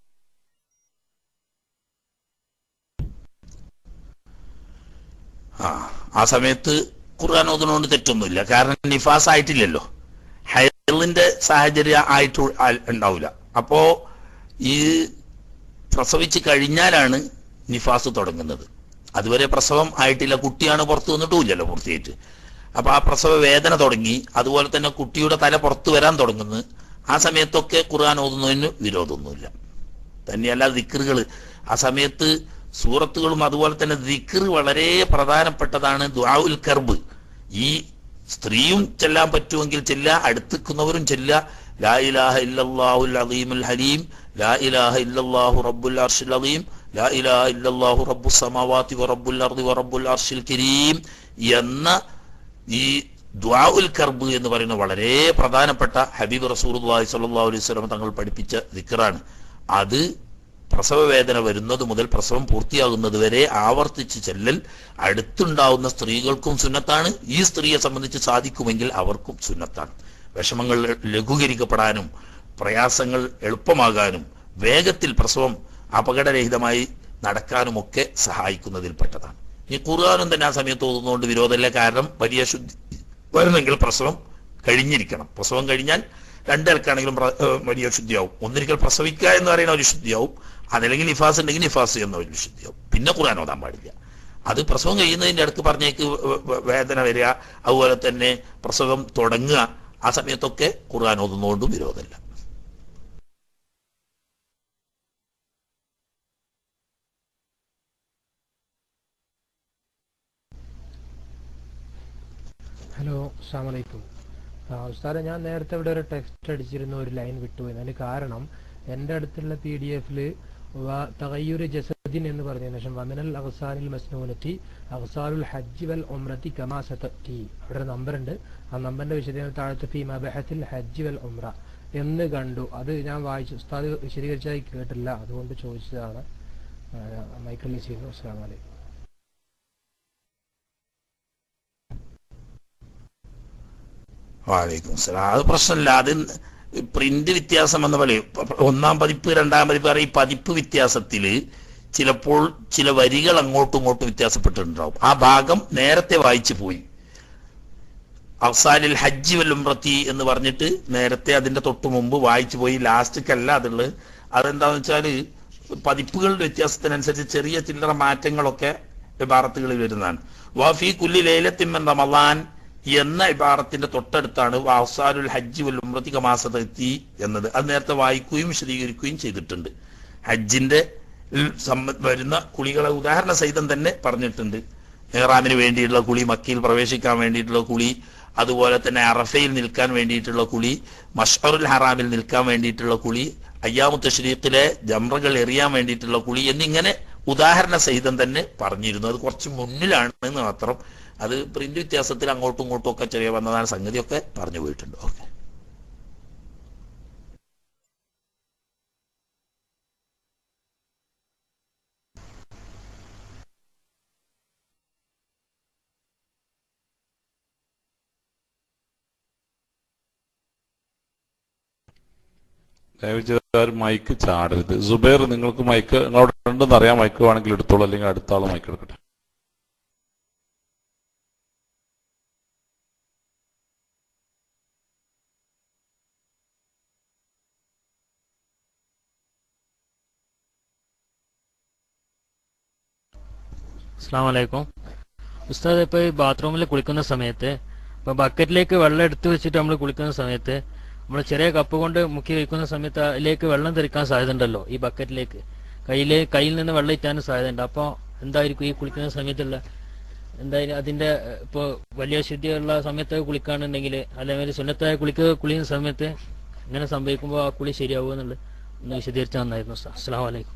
ആ ആ സമയത്ത് ഖുർആൻ ഓതുന്നതുകൊണ്ട് തെറ്റൊന്നുമില്ല കാരണം നിഫാസ് ആയിട്ടില്ലല്ലോ ഹൈറിന്റെ സാഹചര്യം ആയിട്ട് ആ- ഉണ്ടാവില്ല അപ്പോ ഈ പ്രസവിച്ച് കഴിഞ്ഞാലാണ് നിഫാസ് തുടങ്ങുന്നത് അതുവരെ പ്രസവം ആയിട്ടില്ല കുട്ടിയാണ് പുറത്തു വന്നിട്ടുമില്ലല്ലോ പൂർത്തിയായിട്ട് അപ്പൊ ആ പ്രസവ വേദന തുടങ്ങി അതുപോലെ തന്നെ കുട്ടിയുടെ തല പുറത്തു വരാൻ തുടങ്ങുന്നു ആ സമയത്തൊക്കെ ഖുർആൻ ഓതുന്നതിന് വിരോധമൊന്നുമില്ല തന്നെയല്ല ദിക്കറുകൾ ആ സമയത്ത് സൂറത്തുകളും അതുപോലെ തന്നെ ദിക്കർ വളരെ പ്രധാനപ്പെട്ടതാണ് ദുആഉൽ കർബ് ഈ സ്ത്രീയും ചെല്ലാൻ പറ്റുമെങ്കിൽ ചെല്ല അടുത്തിക്കുന്നവരും ചെല്ല ലാ ഇലാഹ ഇല്ലല്ലാഹുൽ അലീമുൽ ഹലീം ലാ ഇലാഹ ഇല്ലല്ലാഹു റബ്ബുൽ അർഷിൽ അലീം ലാ ഇലാഹ ഇല്ലല്ലാഹു റബ്ബുസ് സമാവാതി വ റബ്ബുൽ അർദി വ റബ്ബുൽ അർഷിൽ കരീം എന്ന ഈ ദ്വാഉൽ കർബ് എന്ന് പറയുന്ന വളരെ പ്രധാനപ്പെട്ട ഹബീബ് റസൂലുള്ളാഹി സ്വല്ലല്ലാഹു അലൈഹി വസല്ലം തങ്ങൾ പഠിപ്പിച്ച ദിക്റാണ് അത് പ്രസവ വേദന വരുന്നത് മുതൽ പ്രസവം പൂർത്തിയാകുന്നത് വരെ ആവർത്തിച്ച് ചെല്ലൽ അടുത്തുണ്ടാവുന്ന സ്ത്രീകൾക്കും സുന്നത്താണ് ഈ സ്ത്രീയെ സംബന്ധിച്ച് സാധിക്കുമെങ്കിൽ അവർക്കും സുന്നത്താണ് വിഷമങ്ങൾ ലഘൂകരിക്കപ്പെടാനും പ്രയാസങ്ങൾ എളുപ്പമാകാനും വേഗത്തിൽ പ്രസവം അപകടരഹിതമായി നടക്കാനുമൊക്കെ സഹായിക്കുന്നതിൽപ്പെട്ടതാണ് ഈ ഖുർആാനും തന്നെ ആ സമയത്ത് ഓതുന്നതുകൊണ്ട് വിരോധമില്ല കാരണം വലിയ ശുദ്ധി വരുന്നെങ്കിൽ പ്രസവം കഴിഞ്ഞിരിക്കണം പ്രസവം കഴിഞ്ഞാൽ രണ്ടിലക്കാണെങ്കിലും പ്ര- ഏഹ് വലിയ ശുദ്ധിയാവും ഒന്നിരിക്കൽ പ്രസവിക്കുക എന്ന് പറയുന്ന ഒരു ശുദ്ധിയാവും അതല്ലെങ്കിൽ നിഫാസ് ഉണ്ടെങ്കിൽ നിഫാസ് എന്ന ഒരു ശുദ്ധിയാവും പിന്നെ ഖുർആൻ ഓതാൻ പാടില്ല അത് പ്രസവം കഴിയുന്നതിന്റെ അടുക്ക് പറഞ്ഞേക്ക് വ- വ- വേദന വരിക അതുപോലെ തന്നെ പ്രസവം തുടങ്ങുക ആ സമയത്തൊക്കെ ഖുർആൻ ഓതുന്നതുകൊണ്ടും വിരോധമില്ല ഹലോ അസ്സാം വലൈക്കും ഉസ്താദെ ഞാൻ നേരത്തെ ഇവിടെ ഒരു ടെക്സ്റ്റ് അടിച്ചിരുന്ന ഒരു ലൈൻ വിട്ടുപോയി അതിന് കാരണം എൻ്റെ അടുത്തുള്ള പി ഡി എഫിൽ തകയ്യൂര് ജസദിൻ എന്ന് പറഞ്ഞതിന് ശേഷം വമിനൽ അഹസാനിൽ മസ്നൂനത്തി അഹസാലുൽ ഹജ്ജ് വൽ ഉംറത്തി കമാ സതത്തി അവിടെ ഒരു നമ്പർ ഉണ്ട് ആ നമ്പറിന്റെ വിശദീകരണം താഴത്തെ ഫി മബഹത്തിൽ ഹജ്ജ് വൽ ഉംറ എന്ന് കണ്ടു അത് ഞാൻ വായിച്ചു ഉസ്താദ് വിശദീകരിച്ചതായി കേട്ടില്ല അതുകൊണ്ട് ചോദിച്ചതാണ് മൈക്കിൾ ചെയ്യുന്നു അസ്സാം വലൈക്കും വാലേക്കും സലാം അത് പ്രശ്നമില്ല അത് പ്രിന്റ് വ്യത്യാസം എന്ന പോലെ ഒന്നാം പതിപ്പ് രണ്ടാം പതിപ്പ് പറയും ഈ പതിപ്പ് വ്യത്യാസത്തില് ചിലപ്പോൾ ചില വരികൾ അങ്ങോട്ടും ഇങ്ങോട്ടും വ്യത്യാസപ്പെട്ടിട്ടുണ്ടാവും ആ ഭാഗം നേരത്തെ വായിച്ചു പോയി അവസാനിൽ ഹജ്ജ് വെല്ലുംപ്രത്തി എന്ന് പറഞ്ഞിട്ട് നേരത്തെ അതിന്റെ തൊട്ട് മുമ്പ് വായിച്ചു പോയി ലാസ്റ്റ്ക്കല്ല അതുള്ളത് അതെന്താന്ന് വെച്ചാല് പതിപ്പുകളുടെ വ്യത്യാസത്തിനനുസരിച്ച് ചെറിയ ചില്ലറ മാറ്റങ്ങളൊക്കെ ഇബാറത്തുകളിൽ വരുന്നതാണ് വാഫി കുല്ലി ലേലത്തിമ്മൻ റമലാൻ എന്ന ഇബാറത്തിന്റെ തൊട്ടടുത്താണ് വാസാലുൽ ഹജ്ജ് വൽ ഉംറത്തി കമാസതെത്തി എന്നത് അത് നേരത്തെ വായിക്കുകയും വിശദീകരിക്കുകയും ചെയ്തിട്ടുണ്ട് ഹജ്ജിന്റെ ൽ സംബ- വരുന്ന കുളികളെ ഉദാഹരണ സഹിതം തന്നെ പറഞ്ഞിട്ടുണ്ട് ഇഹ്റാമിന് വേണ്ടിയിട്ടുള്ള കുളി മക്കയിൽ പ്രവേശിക്കാൻ വേണ്ടിയിട്ടുള്ള കുളി അതുപോലെ തന്നെ അറഫയിൽ നിൽക്കാൻ വേണ്ടിയിട്ടുള്ള കുളി മഷ്അറുൽ ഹറാമിൽ നിൽക്കാൻ വേണ്ടിയിട്ടുള്ള കുളി അയ്യാമുത്ത ഷരീഖിലെ ജംറകൾ എറിയാൻ വേണ്ടിയിട്ടുള്ള കുളി എന്നിങ്ങനെ ഉദാഹരണ സഹിതം തന്നെ പറഞ്ഞിരുന്നു അത് കുറച്ച് മുന്നിലാണ് എന്ന് മാത്രം അത് പ്രിന്റ് വ്യത്യാസത്തിൽ അങ്ങോട്ടും ഇങ്ങോട്ടും ഒക്കെ ചെറിയ വന്നതാണ് സംഗതിയൊക്കെ പറഞ്ഞു പോയിട്ടുണ്ട് ഓക്കെ ദയവ് ചെയ്ത് ആരും മൈക്ക് ചാടരുത് സുബൈർ നിങ്ങൾക്ക് മൈക്ക് നിങ്ങളവിടെ ഉണ്ടെന്ന് അറിയാം മൈക്ക് വേണമെങ്കിൽ എടുത്തോളൂ അല്ലെങ്കിൽ അടുത്ത ആൾ മൈക്ക് എടുക്കട്ടെ അസ്സാം വലൈക്കും ഉസ്താദ് ഇപ്പോൾ ഈ ബാത്റൂമിൽ കുളിക്കുന്ന സമയത്ത് ഇപ്പോൾ ബക്കറ്റിലേക്ക് വെള്ളം എടുത്തു വെച്ചിട്ട് നമ്മൾ കുളിക്കുന്ന സമയത്ത് നമ്മൾ ചെറിയ കപ്പ് കൊണ്ട് മുക്കി വയ്ക്കുന്ന സമയത്ത് അതിലേക്ക് വെള്ളം തെറിക്കാൻ സാധ്യത ഉണ്ടല്ലോ ഈ ബക്കറ്റിലേക്ക് കയ്യിലെ കയ്യിൽ നിന്ന് വെള്ളം ഇറ്റാനും സാധ്യതയുണ്ട് അപ്പോൾ എന്തായിരിക്കും ഈ കുളിക്കുന്ന സമയത്തുള്ള എന്തായാലും അതിന്റെ ഇപ്പോൾ വലിയ ശുദ്ധിയുള്ള സമയത്ത് കുളിക്കാന്നുണ്ടെങ്കിൽ അല്ലെങ്കിൽ സുന്നത്തായ കുളിക്ക് കുളിക്കുന്ന സമയത്ത് ഇങ്ങനെ സംഭവിക്കുമ്പോൾ ആ കുളി ശരിയാവുക എന്നുള്ളത് ഒന്ന് വിശദീകരിച്ചാൽ നന്നായിരുന്നു ഉസ്താദ് അസ്സാം വലൈക്കും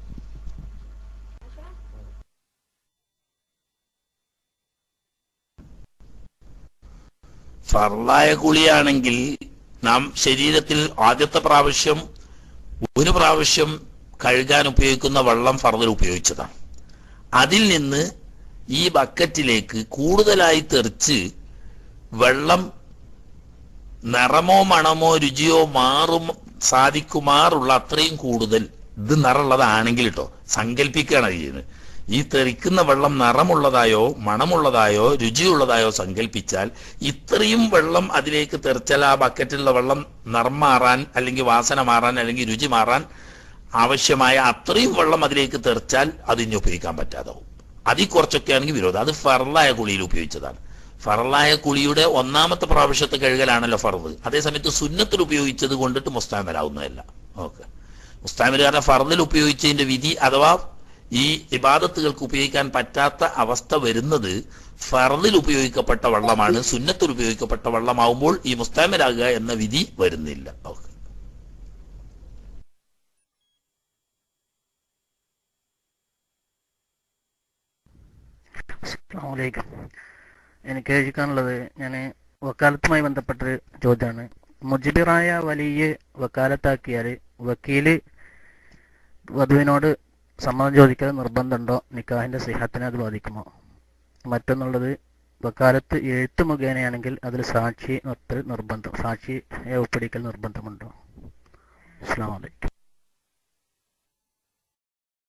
ഫർലായ കുളിയാണെങ്കിൽ നാം ശരീരത്തിൽ ആദ്യത്തെ പ്രാവശ്യം ഒരു പ്രാവശ്യം കഴുകാൻ ഉപയോഗിക്കുന്ന വെള്ളം ഫർദിൽ ഉപയോഗിച്ചതാണ് അതിൽ നിന്ന് ഈ ബക്കറ്റിലേക്ക് കൂടുതലായി തെറിച്ച് വെള്ളം നിറമോ മണമോ രുചിയോ മാറും സാധിക്കുമാറുള്ള അത്രയും കൂടുതൽ ഇത് നിറമുള്ളതാണെങ്കിൽ കേട്ടോ സങ്കല്പിക്കുകയാണ് ചെയ്യുന്നത് ഈ തെറിക്കുന്ന വെള്ളം നിറമുള്ളതായോ മണമുള്ളതായോ രുചിയുള്ളതായോ സങ്കല്പിച്ചാൽ ഇത്രയും വെള്ളം അതിലേക്ക് തെറിച്ചാൽ ആ ബക്കറ്റിലുള്ള വെള്ളം നിറം മാറാൻ അല്ലെങ്കിൽ വാസന മാറാൻ അല്ലെങ്കിൽ രുചി മാറാൻ ആവശ്യമായ അത്രയും വെള്ളം അതിലേക്ക് തെറിച്ചാൽ അതിന് ഉപയോഗിക്കാൻ പറ്റാതാവും അതിൽ കുറച്ചൊക്കെ ആണെങ്കിൽ വിരോധം അത് ഫറലായ കുളിയിൽ ഉപയോഗിച്ചതാണ് ഫറലായ കുളിയുടെ ഒന്നാമത്തെ പ്രാവശ്യത്തെ കഴുകലാണല്ലോ ഫറദ് അതേസമയത്ത് സുന്നത്തിൽ ഉപയോഗിച്ചത് കൊണ്ടിട്ട് മുസ്താമലാവുന്നതല്ല ഓക്കെ മുസ്താമിൽ കാരണം ഫറദിൽ ഉപയോഗിച്ചതിന്റെ വിധി അഥവാ ഈ ഇബാദത്തുകൾക്ക് ഉപയോഗിക്കാൻ പറ്റാത്ത അവസ്ഥ വരുന്നത് ഫറദിൽ ഉപയോഗിക്കപ്പെട്ട വെള്ളമാണ് സുന്നത്തിൽ ഉപയോഗിക്കപ്പെട്ട വെള്ളമാവുമ്പോൾ ഈ മുസ്താമിലാകുക എന്ന വിധി വരുന്നില്ല ഓക്കെ അസ്സാമലൈക്കും എനിക്ക് ചോദിക്കാനുള്ളത് ഞാൻ വക്കാലത്തുമായി ബന്ധപ്പെട്ടൊരു ചോദ്യമാണ് മുജിബിറായ വലിയ വക്കാലത്താക്കിയാൽ വക്കീല് വധുവിനോട് സമ്മതം ചോദിക്കൽ നിർബന്ധമുണ്ടോ നിക്കാഹിന്റെ സിഹത്തിനെ അത് ബാധിക്കുമോ മറ്റൊന്നുള്ളത് വക്കാലത്ത് എഴുത്ത് മുഖേനയാണെങ്കിൽ അതിൽ സാക്ഷി നിർത്തൽ നിർബന്ധം സാക്ഷിയെ ഒപ്പിടിക്കൽ നിർബന്ധമുണ്ടോ അസ്സാം വലൈക്കും